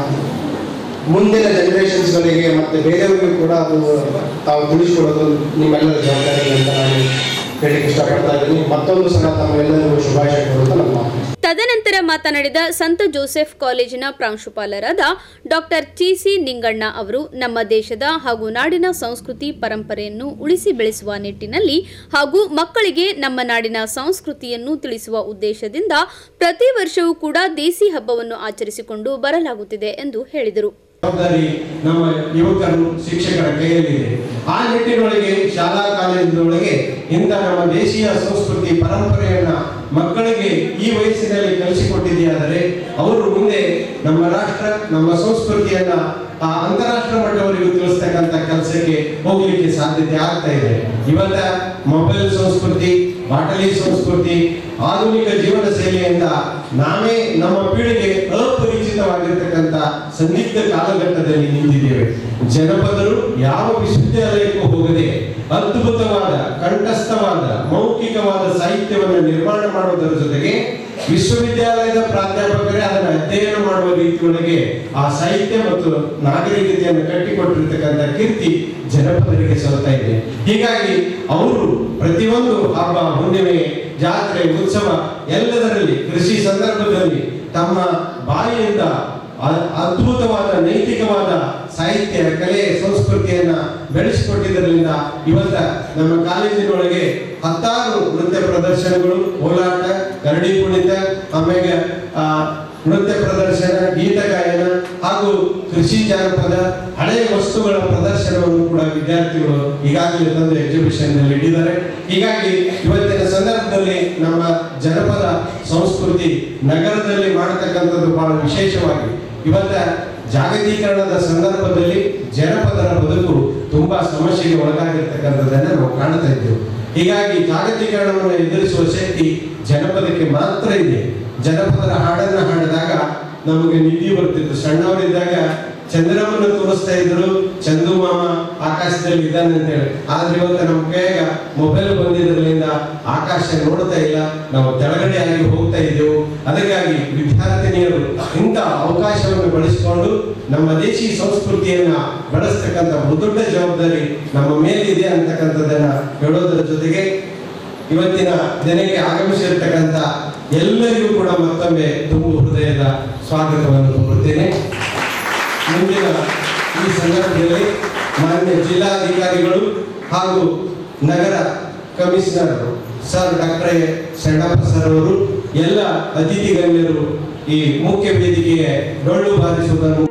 ಮುಂದಿನ ಜನರೇಷನ್ಸ್ಗಳಿಗೆ ಮತ್ತೆ ಬೇರೆಯವರಿಗೂ ಕೂಡ ಅದು ತಾವು ತಿಳಿಸ್ಕೊಡೋದು ನಿಮ್ಮೆಲ್ಲರ ಜವಾಬ್ದಾರಿ ಅಂತ ನಾನು ಹೇಳಲಿಕ್ಕೆ ಇಷ್ಟಪಡ್ತಾ ಇದ್ದೀನಿ ಮತ್ತೊಂದು ಸಲ ತಮ್ಮೆಲ್ಲರಿಗೂ ಶುಭಾಶಯ ಕೊಡುತ್ತಾ ನಮ್ಮ ಮಾತು ತದನಂತರ ಮಾತನಾಡಿದ ಸಂತ ಜೋಸೆಫ್ ಕಾಲೇಜಿನ ಪ್ರಾಂಶುಪಾಲರಾದ ಡಾಕ್ಟರ್ ಟಿಸಿ ನಿಂಗಣ್ಣ ಅವರು ನಮ್ಮ ದೇಶದ ಹಾಗೂ ನಾಡಿನ ಸಂಸ್ಕೃತಿ ಪರಂಪರೆಯನ್ನು ಉಳಿಸಿ ಬೆಳೆಸುವ ನಿಟ್ಟಿನಲ್ಲಿ ಹಾಗೂ ಮಕ್ಕಳಿಗೆ ನಮ್ಮ ನಾಡಿನ ಸಂಸ್ಕೃತಿಯನ್ನು ತಿಳಿಸುವ ಉದ್ದೇಶದಿಂದ ಪ್ರತಿ ವರ್ಷವೂ ಕೂಡ ದೇಸಿ ಹಬ್ಬವನ್ನು ಆಚರಿಸಿಕೊಂಡು ಬರಲಾಗುತ್ತಿದೆ ಎಂದು ಹೇಳಿದರು ಜವಾಬ್ದಾರಿ ನಮ್ಮ ಯುವಕರು ಶಿಕ್ಷಕರ ಕೈಯಲ್ಲಿದೆ ಆ ನಿಟ್ಟಿನೊಳಗೆ ಶಾಲಾ ಕಾಲೇಜಿನೊಳಗೆ ಇಂಥ ನಮ್ಮ ದೇಶೀಯ ಸಂಸ್ಕೃತಿ ಪರಂಪರೆಯನ್ನ ಮಕ್ಕಳಿಗೆ ಈ ವಯಸ್ಸಿನಲ್ಲಿ ಕಲಿಸಿಕೊಟ್ಟಿದೆಯಾದರೆ ಅವರು ಮುಂದೆ ನಮ್ಮ ರಾಷ್ಟ್ರ ನಮ್ಮ ಸಂಸ್ಕೃತಿಯನ್ನ ಆ ಅಂತಾರಾಷ್ಟ್ರ ಮಟ್ಟವರೆಗೂ ತಿಳಿಸ್ತಕ್ಕಂಥ ಕೆಲಸಕ್ಕೆ ಹೋಗ್ಲಿಕ್ಕೆ ಸಾಧ್ಯತೆ ಆಗ್ತಾ ಇದೆ ಇವತ್ತ ಮೊಬೈಲ್ ಸಂಸ್ಕೃತಿ ಬಾಟಲಿ ಸಂಸ್ಕೃತಿ ಆಧುನಿಕ ಜೀವನ ಶೈಲಿಯಿಂದ ನಾವೇ ನಮ್ಮ ಪೀಳಿಗೆ ಅಪರಿಚಿತವಾಗಿರ್ತಕ್ಕಂಥ ಸಂದಿಗ್ಧ ಕಾಲಘಟ್ಟದಲ್ಲಿ ನಿಂತಿದ್ದೇವೆ ಜನಪದರು ಯಾವ ವಿಶ್ವವಿದ್ಯಾಲಯಕ್ಕೂ ಹೋಗದೆ ಅದ್ಭುತವಾದ ಕಂಠಸ್ಥವಾದ ಮೌಖಿಕವಾದ ಸಾಹಿತ್ಯವನ್ನು ನಿರ್ಮಾಣ ಮಾಡುವುದರ ಜೊತೆಗೆ ವಿಶ್ವವಿದ್ಯಾಲಯದ ಪ್ರಾಧ್ಯಾಪಕರೇ ಅದನ್ನು ಅಧ್ಯಯನ ಮಾಡುವ ರೀತಿಯೊಳಗೆ ಆ ಸಾಹಿತ್ಯ ಮತ್ತು ನಾಗರಿಕತೆಯನ್ನು ಕಟ್ಟಿಕೊಟ್ಟಿರ್ತಕ್ಕಂಥ ಕೀರ್ತಿ ಜನಪದರಿಗೆ ಸಲ್ತಾ ಇದೆ ಹೀಗಾಗಿ ಅವರು ಪ್ರತಿಯೊಂದು ಹಬ್ಬ ಹುಣ್ಣಿಮೆ ಜಾತ್ರೆ ಉತ್ಸವ ಎಲ್ಲದರಲ್ಲಿ ಕೃಷಿ ಸಂದರ್ಭದಲ್ಲಿ ತಮ್ಮ ಬಾಯಿಯಿಂದ ಅ- ಅದ್ಭುತವಾದ ನೈತಿಕವಾದ ಸಾಹಿತ್ಯ ಕಲೆ ಸಂಸ್ಕೃತಿಯನ್ನ ಬೆಳೆಸಿಕೊಟ್ಟಿದ್ದರಿಂದ ಇವತ್ತ ನಮ್ಮ ಕಾಲೇಜಿನೊಳಗೆ ಹತ್ತಾರು ನೃತ್ಯ ಪ್ರದರ್ಶನಗಳು ಓಲಾಟ ಕರಡಿ ಕುಣಿತ ಆಮೇಲೆ ಆ, ನೃತ್ಯ ಪ್ರದರ್ಶನ ಗೀತ ಗಾಯನ ಹಾಗೂ ಕೃಷಿ ಜಾನಪದ ಹಳೆಯ ವಸ್ತುಗಳ ಪ್ರದರ್ಶನವನ್ನು ಕೂಡ ವಿದ್ಯಾರ್ಥಿಗಳು ಈಗಾಗಲೇ ತಂದು ಎಕ್ಸಿಬಿಷನ್ ನಲ್ಲಿ ಇಟ್ಟಿದ್ದಾರೆ ಹೀಗಾಗಿ ಇವತ್ತಿನ ಸಂದರ್ಭದಲ್ಲಿ ನಮ್ಮ ಜನಪದ ಸಂಸ್ಕೃತಿ ನಗರದಲ್ಲಿ ಮಾಡತಕ್ಕಂಥದ್ದು ಬಹಳ ವಿಶೇಷವಾಗಿ ಇವತ್ತ ಜಾಗತೀಕರಣದ ಸಂದರ್ಭದಲ್ಲಿ ಜನಪದರ ಬದುಕು ತುಂಬಾ ಸಮಸ್ಯೆಗೆ ಒಳಗಾಗಿರ್ತಕ್ಕಂಥದ್ದನ್ನ ನಾವು ಕಾಣ್ತಾ ಇದ್ದೇವೆ ಹೀಗಾಗಿ ಜಾಗತೀಕರಣವನ್ನು ಎದುರಿಸುವ ಶಕ್ತಿ ಜನಪದಕ್ಕೆ ಮಾತ್ರ ಇದೆ ಜನಪದರ ಹಾಡನ್ನ ಹಾಡಿದಾಗ ನಮಗೆ ನಿಧಿ ಬರ್ತಿತ್ತು ಸಣ್ಣವರಿದ್ದಾಗ ಚಂದ್ರವನ್ನು ತೋರಿಸ್ತಾ ಇದ್ರು ಚಂದು ಮಾಮ ಆಕಾಶದಲ್ಲಿ ಇದ್ದಾನೆ ಅಂತ ಹೇಳಿ ಆದ್ರೆ ಇವತ್ತು ನಮ್ಮ ಕೈಯಾಗ ಮೊಬೈಲ್ ಬಂದಿದ್ರಲಿಂದ ಆಕಾಶ ನೋಡ್ತಾ ಇಲ್ಲ ನಾವು ತೆಳಗಡೆ ಆಗಿ ಹೋಗ್ತಾ ಇದ್ದೆವು ಅದಕ್ಕಾಗಿ ವಿದ್ಯಾರ್ಥಿನಿಯರು ಇಂಥ ಅವಕಾಶವನ್ನು ಬಳಸಿಕೊಂಡು ನಮ್ಮ ದೇಶಿ ಸಂಸ್ಕೃತಿಯನ್ನ ಬೆಳೆಸ್ತಕ್ಕಂಥ ಬಹುದೊಡ್ಡ ಜವಾಬ್ದಾರಿ ನಮ್ಮ ಮೇಲಿದೆ ಅಂತಕ್ಕಂಥದ್ದನ್ನ ಹೇಳೋದರ ಜೊತೆಗೆ ಇವತ್ತಿನ ದಿನಕ್ಕೆ ಆಗಮಿಸಿರ್ತಕ್ಕಂಥ ಎಲ್ಲರಿಗೂ ಕೂಡ ಮತ್ತೊಮ್ಮೆ ತುಂಬು ಹೃದಯದ ಸ್ವಾಗತವನ್ನು ಕೋರುತ್ತೇನೆ ಮುಂದಿನ ಈ ಸಂದರ್ಭದಲ್ಲಿ ಮಾನ್ಯ ಜಿಲ್ಲಾಧಿಕಾರಿಗಳು ಹಾಗೂ ನಗರ commissioner sir doctor Sharanappa sir ಅವರು ಎಲ್ಲ ಅತಿಥಿ ಗಣ್ಯರು ಈ ಮುಖ್ಯ ವೇದಿಕೆಗೆ ಡೊಳ್ಳು ಬಾರಿಸುವುದನ್ನು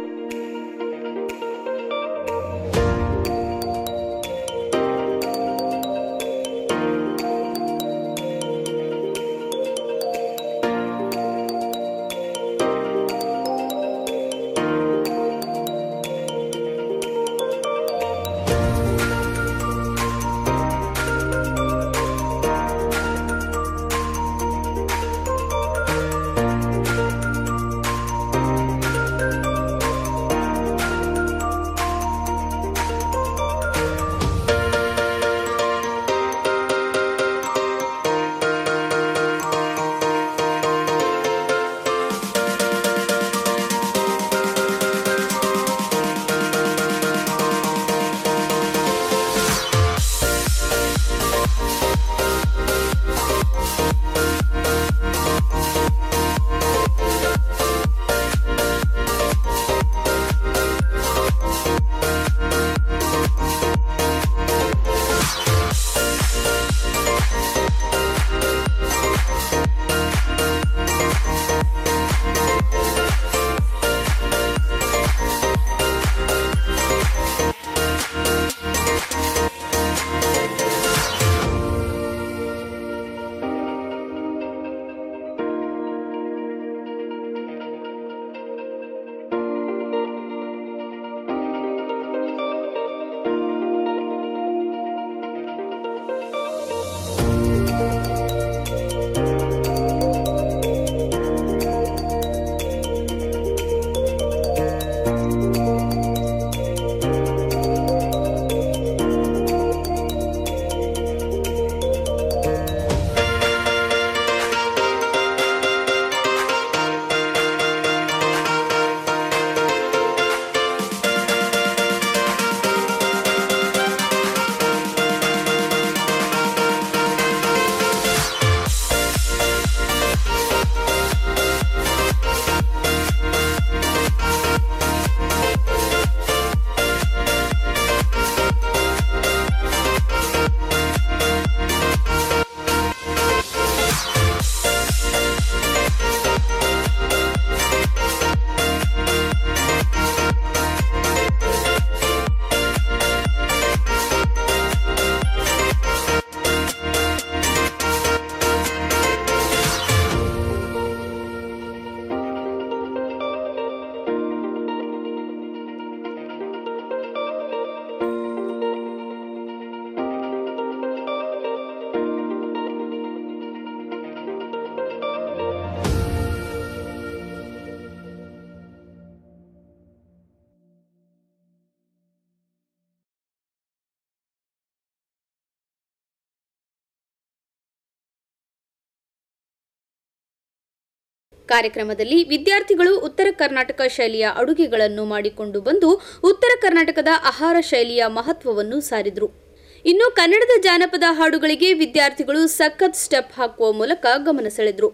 ಕಾರ್ಯಕ್ರಮದಲ್ಲಿ ವಿದ್ಯಾರ್ಥಿಗಳು ಉತ್ತರ ಕರ್ನಾಟಕ ಶೈಲಿಯ ಅಡುಗೆಗಳನ್ನು ಮಾಡಿಕೊಂಡು ಬಂದು ಉತ್ತರ ಕರ್ನಾಟಕದ ಆಹಾರ ಶೈಲಿಯ ಮಹತ್ವವನ್ನು ಸಾರಿದರು ಇನ್ನು ಕನ್ನಡದ ಜಾನಪದ ಹಾಡುಗಳಿಗೆ ವಿದ್ಯಾರ್ಥಿಗಳು ಸಖತ್ ಸ್ಟೆಪ್ ಹಾಕುವ ಮೂಲಕ ಗಮನ ಸೆಳೆದರು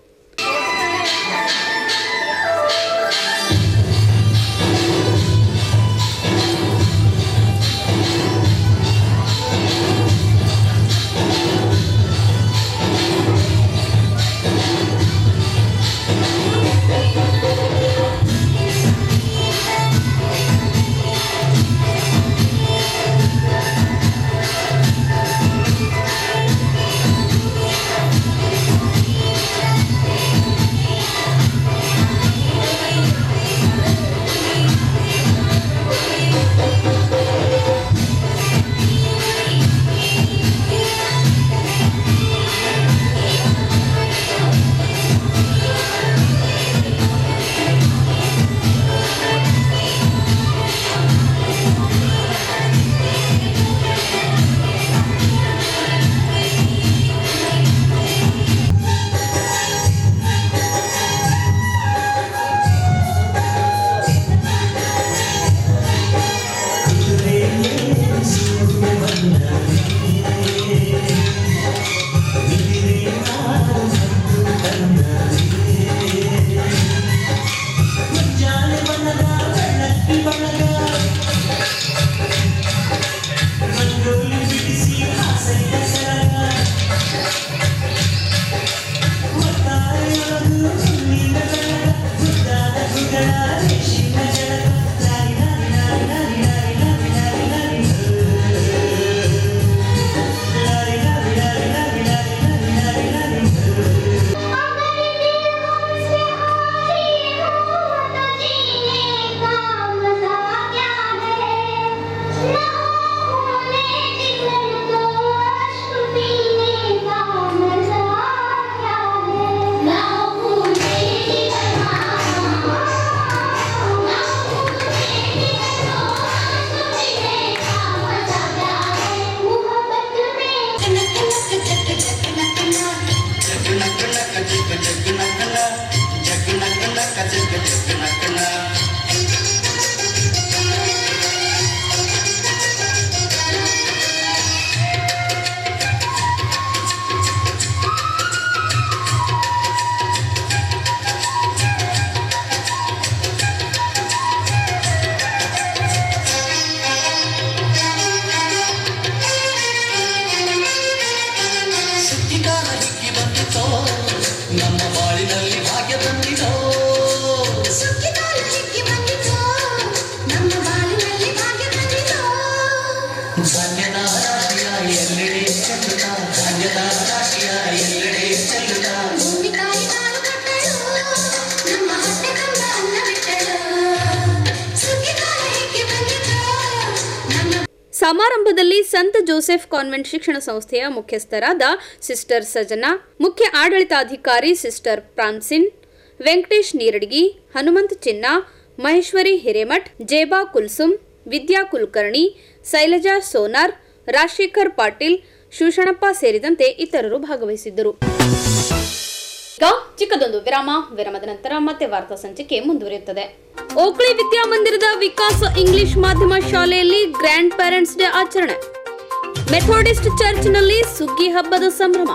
ಸುದ್ದಿಗಾರ ಹಿಕ್ಕಿ ಬಂದಿತೋ ನಮ್ಮ ಬಾಳಿನಲ್ಲಿ ಭಾಗ್ಯ ಬಂದಿತೋ ಸುಗ್ಗಿಕಾಲ ಹಿಕ್ಕಿ ಬಂದಿತೋ ನಮ್ಮ ಬಾಳಿನಲ್ಲಿ ಭಾಗ್ಯ ಬಂದಿತೋ ಧಾನ್ಯದ ರಾಶಿಯ ಎಲ್ಲೆಡೆ ಚೆಲ್ಲುತ್ತ ಧಾನ್ಯದ ರಾಶಿಯ ಎಲ್ಲೆಡೆ ಚೆಲ್ಲುತ್ತ ಭೂಮಿ ತಾಯಿ ಹಾಲು ಕಟ್ಟಳು ನಮ್ಮ ಹೊಟ್ಟೆ ತುಂಬ ಅನ್ನ ಬಿಟ್ಟಳು ಸುಗ್ಗಿಕಾಲ ಹಿಕ್ಕಿ ಬಂದಿತೋ ನಮ್ಮ ಸಮಾರಂಭದಲ್ಲಿ ಸಂತ ಜೋಸೆಫ್ ಕಾನ್ವೆಂಟ್ ಶಿಕ್ಷಣ ಸಂಸ್ಥೆಯ ಮುಖ್ಯಸ್ಥರಾದ ಸಿಸ್ಟರ್ ಸಜನಾ ಮುಖ್ಯ ಆಡಳಿತಾಧಿಕಾರಿ ಸಿಸ್ಟರ್ ಪ್ರಾನ್ಸಿನ್ ವೆಂಕಟೇಶ್ ನೀರಡ್ಗಿ ಹನುಮಂತ್ ಚಿನ್ನ ಮಹೇಶ್ವರಿ ಹಿರೇಮಠ್ ಜೇಬಾ ಕುಲ್ಸುಮ್ ವಿದ್ಯಾ ಕುಲಕರ್ಣಿ ಶೈಲಜಾ ಸೋನಾರ್ ರಾಜಶೇಖರ್ ಪಾಟೀಲ್ ಶಿವಶಣಪ್ಪ ಸೇರಿದಂತೆ ಇತರರು ಭಾಗವಹಿಸಿದ್ದರು ಈಗ ಚಿಕ್ಕದೊಂದು ವಿರಾಮ ವಿರಾಮದ ನಂತರ ಮತ್ತೆ ವಾರ್ತಾ ಸಂಚಿಕೆ ಮುಂದುವರಿಯುತ್ತದೆ ಓಕ್ಳಿ ವಿದ್ಯಾಮಂದಿರದ ವಿಕಾಸ ಇಂಗ್ಲಿಷ್ ಮಾಧ್ಯಮ ಶಾಲೆಯಲ್ಲಿ ಗ್ರ್ಯಾಂಡ್ ಪೇರೆಂಟ್ಸ್ ಡೇ ಆಚರಣೆ ಮೆಥೋಡಿಸ್ಟ್ ಚರ್ಚ್ನಲ್ಲಿ ಸುಗ್ಗಿ ಹಬ್ಬದ ಸಂಭ್ರಮ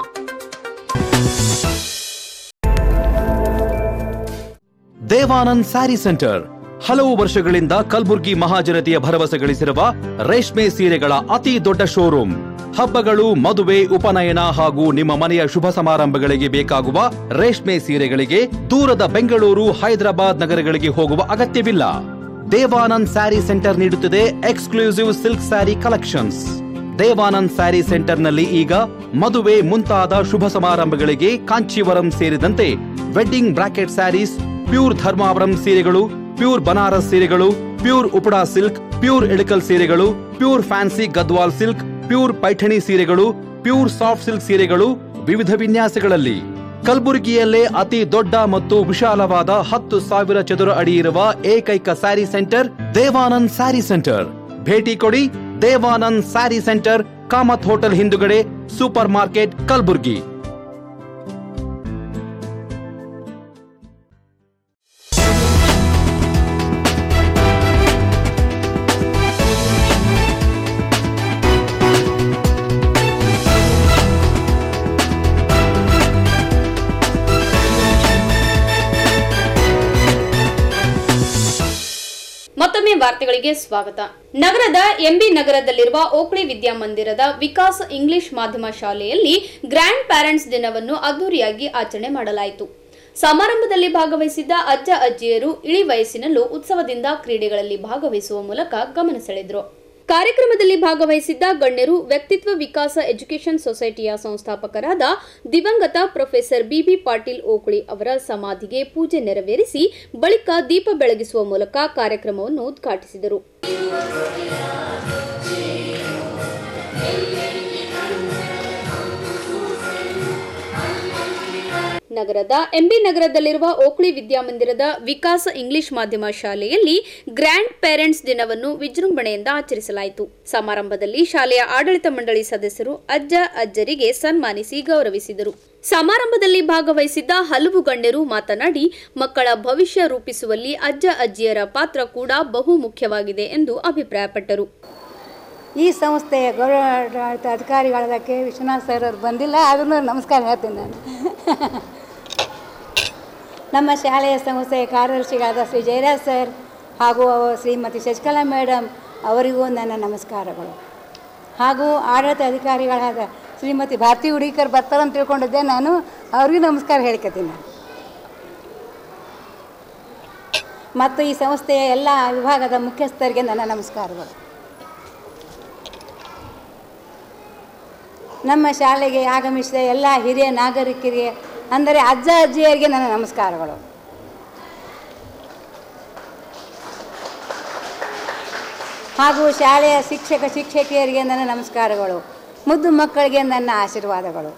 ದೇವಾನಂದ್ ಸ್ಯಾರಿ ಸೆಂಟರ್ ಹಲವು ವರ್ಷಗಳಿಂದ ಕಲ್ಬುರ್ಗಿ ಮಹಾಜನತೆಯ ಭರವಸೆ ಗಳಿಸಿರುವ ರೇಷ್ಮೆ ಸೀರೆಗಳ ಅತಿ ದೊಡ್ಡ ಶೋರೂಮ್ ಹಬ್ಬಗಳು ಮದುವೆ ಉಪನಯನ ಹಾಗೂ ನಿಮ್ಮ ಮನೆಯ ಶುಭ ಸಮಾರಂಭಗಳಿಗೆ ಬೇಕಾಗುವ ರೇಷ್ಮೆ ಸೀರೆಗಳಿಗೆ ದೂರದ ಬೆಂಗಳೂರು ಹೈದರಾಬಾದ್ ನಗರಗಳಿಗೆ ಹೋಗುವ ಅಗತ್ಯವಿಲ್ಲ ದೇವಾನಂದ್ ಸ್ಯಾರಿ ಸೆಂಟರ್ ನೀಡುತ್ತಿದೆ exclusive silk sari collections Devanand sari ಸೆಂಟರ್ನಲ್ಲಿ ಈಗ ಮದುವೆ ಮುಂತಾದ ಶುಭ ಸಮಾರಂಭಗಳಿಗೆ ಕಾಂಚೀವರಂ ಸೇರಿದಂತೆ wedding brocade saris pure Dharmavaram ಸೀರೆಗಳು ಪ್ಯೂರ್ ಬನಾರಸ್ ಸೀರೆಗಳು pure Uppada silk pure Ilkal ಸೀರೆಗಳು pure fancy Gadwal silk pure Paithani ಸೀರೆಗಳು ಪ್ಯೂರ್ ಸಾಫ್ಟ್ ಸಿಲ್ಕ್ ಸೀರೆಗಳು ವಿವಿಧ ವಿನ್ಯಾಸಗಳಲ್ಲಿ ಕಲಬುರಗಿಯಲ್ಲೇ ಅತಿ ದೊಡ್ಡ ಮತ್ತು ವಿಶಾಲವಾದ ಹತ್ತು ಸಾವಿರ ಚದುರ ಅಡಿ ಇರುವ ಏಕೈಕ saree centre Devanand sari centre ಭೇಟಿ ಕೊಡಿ ದೇವಾನಂದ್ ಸ್ಯಾರಿ ಸೆಂಟರ್ ಕಾಮತ್ ಹೋಟೆಲ್ ಹಿಂದುಗಡೆ ಸೂಪರ್ ಮಾರ್ಕೆಟ್ ಕಲಬುರ್ಗಿ ವಾರ್ತೆಗಳಿಗೆ ಸ್ವಾಗತ ನಗರದ ಎಂಬಿ ನಗರದಲ್ಲಿರುವ ಓಕ್ಳಿ ವಿದ್ಯಾಮಂದಿರದ ವಿಕಾಸ್ ಇಂಗ್ಲಿಷ್ ಮಾಧ್ಯಮ ಶಾಲೆಯಲ್ಲಿ ಗ್ರ್ಯಾಂಡ್ ಪ್ಯಾರೆಂಟ್ಸ್ ದಿನವನ್ನು ಅದ್ದೂರಿಯಾಗಿ ಆಚರಣೆ ಮಾಡಲಾಯಿತು ಸಮಾರಂಭದಲ್ಲಿ ಭಾಗವಹಿಸಿದ್ದ ಅಜ್ಜ ಅಜ್ಜಿಯರು ಇಳಿ ವಯಸ್ಸಿನಲ್ಲೂ ಉತ್ಸವದಿಂದ ಕ್ರೀಡೆಗಳಲ್ಲಿ ಭಾಗವಹಿಸುವ ಮೂಲಕ ಗಮನ ಸೆಳೆದರು ಕಾರ್ಯಕ್ರಮದಲ್ಲಿ ಭಾಗವಹಿಸಿದ್ದ ಗಣ್ಯರು ವ್ಯಕ್ತಿತ್ವ ವಿಕಾಸ ಎಜುಕೇಷನ್ ಸೊಸೈಟಿಯ ಸಂಸ್ಥಾಪಕರಾದ ದಿವಂಗತ ಪ್ರೊಫೆಸರ್ ಬಿಬಿ ಪಾಟೀಲ್ ಓಕುಳಿ ಅವರ ಸಮಾಧಿಗೆ ಪೂಜೆ ನೆರವೇರಿಸಿ ಬಳಿಕ ದೀಪ ಬೆಳಗಿಸುವ ಮೂಲಕ ಕಾರ್ಯಕ್ರಮವನ್ನು ಉದ್ಘಾಟಿಸಿದರು ನಗರದ ಎಂಬಿ ನಗರದಲ್ಲಿರುವ ಓಕ್ಳಿ ವಿದ್ಯಾಮಂದಿರದ ವಿಕಾಸ ಇಂಗ್ಲಿಷ್ ಮಾಧ್ಯಮ ಶಾಲೆಯಲ್ಲಿ ಗ್ರ್ಯಾಂಡ್ ಪೇರೆಂಟ್ಸ್ ದಿನವನ್ನು ವಿಜೃಂಭಣೆಯಿಂದ ಆಚರಿಸಲಾಯಿತು ಸಮಾರಂಭದಲ್ಲಿ ಶಾಲೆಯ ಆಡಳಿತ ಮಂಡಳಿ ಸದಸ್ಯರು ಅಜ್ಜ ಅಜ್ಜರಿಗೆ ಸನ್ಮಾನಿಸಿ ಗೌರವಿಸಿದರು ಸಮಾರಂಭದಲ್ಲಿ ಭಾಗವಹಿಸಿದ್ದ ಹಲವು ಗಣ್ಯರು ಮಾತನಾಡಿ ಮಕ್ಕಳ ಭವಿಷ್ಯ ರೂಪಿಸುವಲ್ಲಿ ಅಜ್ಜ ಅಜ್ಜಿಯರ ಪಾತ್ರ ಕೂಡ ಬಹು ಮುಖ್ಯವಾಗಿದೆ ಎಂದು ಅಭಿಪ್ರಾಯಪಟ್ಟರು ಈ ಸಂಸ್ಥೆಯ ಗೌರವಾಡಳಿತ ಅಧಿಕಾರಿಗಳಾದ ಕೆ ವಿಶ್ವನಾಥ್ ಸರ್ ಅವರು ಬಂದಿಲ್ಲ ಆದ್ರೂ ನಮಸ್ಕಾರ ಹೇಳ್ತೀನಿ ನಾನು ನಮ್ಮ ಶಾಲೆಯ ಸಂಸ್ಥೆಯ ಕಾರ್ಯದರ್ಶಿಗಳಾದ ಶ್ರೀ ಜಯರಾಜ್ ಸರ್ ಹಾಗೂ ಶ್ರೀಮತಿ ಶಶಿಕಲಾ ಮೇಡಮ್ ಅವರಿಗೂ ನನ್ನ ನಮಸ್ಕಾರಗಳು ಹಾಗೂ ಆಡಳಿತ ಅಧಿಕಾರಿಗಳಾದ ಶ್ರೀಮತಿ ಭಾರತಿ ಹುಡುಕರ್ ಬರ್ತಾರಂತ ತಿಳ್ಕೊಂಡಿದ್ದೆ ನಾನು ಅವ್ರಿಗೂ ನಮಸ್ಕಾರ ಹೇಳ್ಕೊತೀನಿ ಮತ್ತು ಈ ಸಂಸ್ಥೆಯ ಎಲ್ಲ ವಿಭಾಗದ ಮುಖ್ಯಸ್ಥರಿಗೆ ನನ್ನ ನಮಸ್ಕಾರಗಳು ನಮ್ಮ ಶಾಲೆಗೆ ಆಗಮಿಸಿದ ಎಲ್ಲ ಹಿರಿಯ ನಾಗರಿಕರಿಗೆ ಅಂದರೆ ಅಜ್ಜ ಅಜ್ಜಿಯರಿಗೆ ನನ್ನ ನಮಸ್ಕಾರಗಳು ಹಾಗೂ ಶಾಲೆಯ ಶಿಕ್ಷಕ ಶಿಕ್ಷಕಿಯರಿಗೆ ನನ್ನ ನಮಸ್ಕಾರಗಳು ಮುದ್ದು ಮಕ್ಕಳಿಗೆ ನನ್ನ ಆಶೀರ್ವಾದಗಳು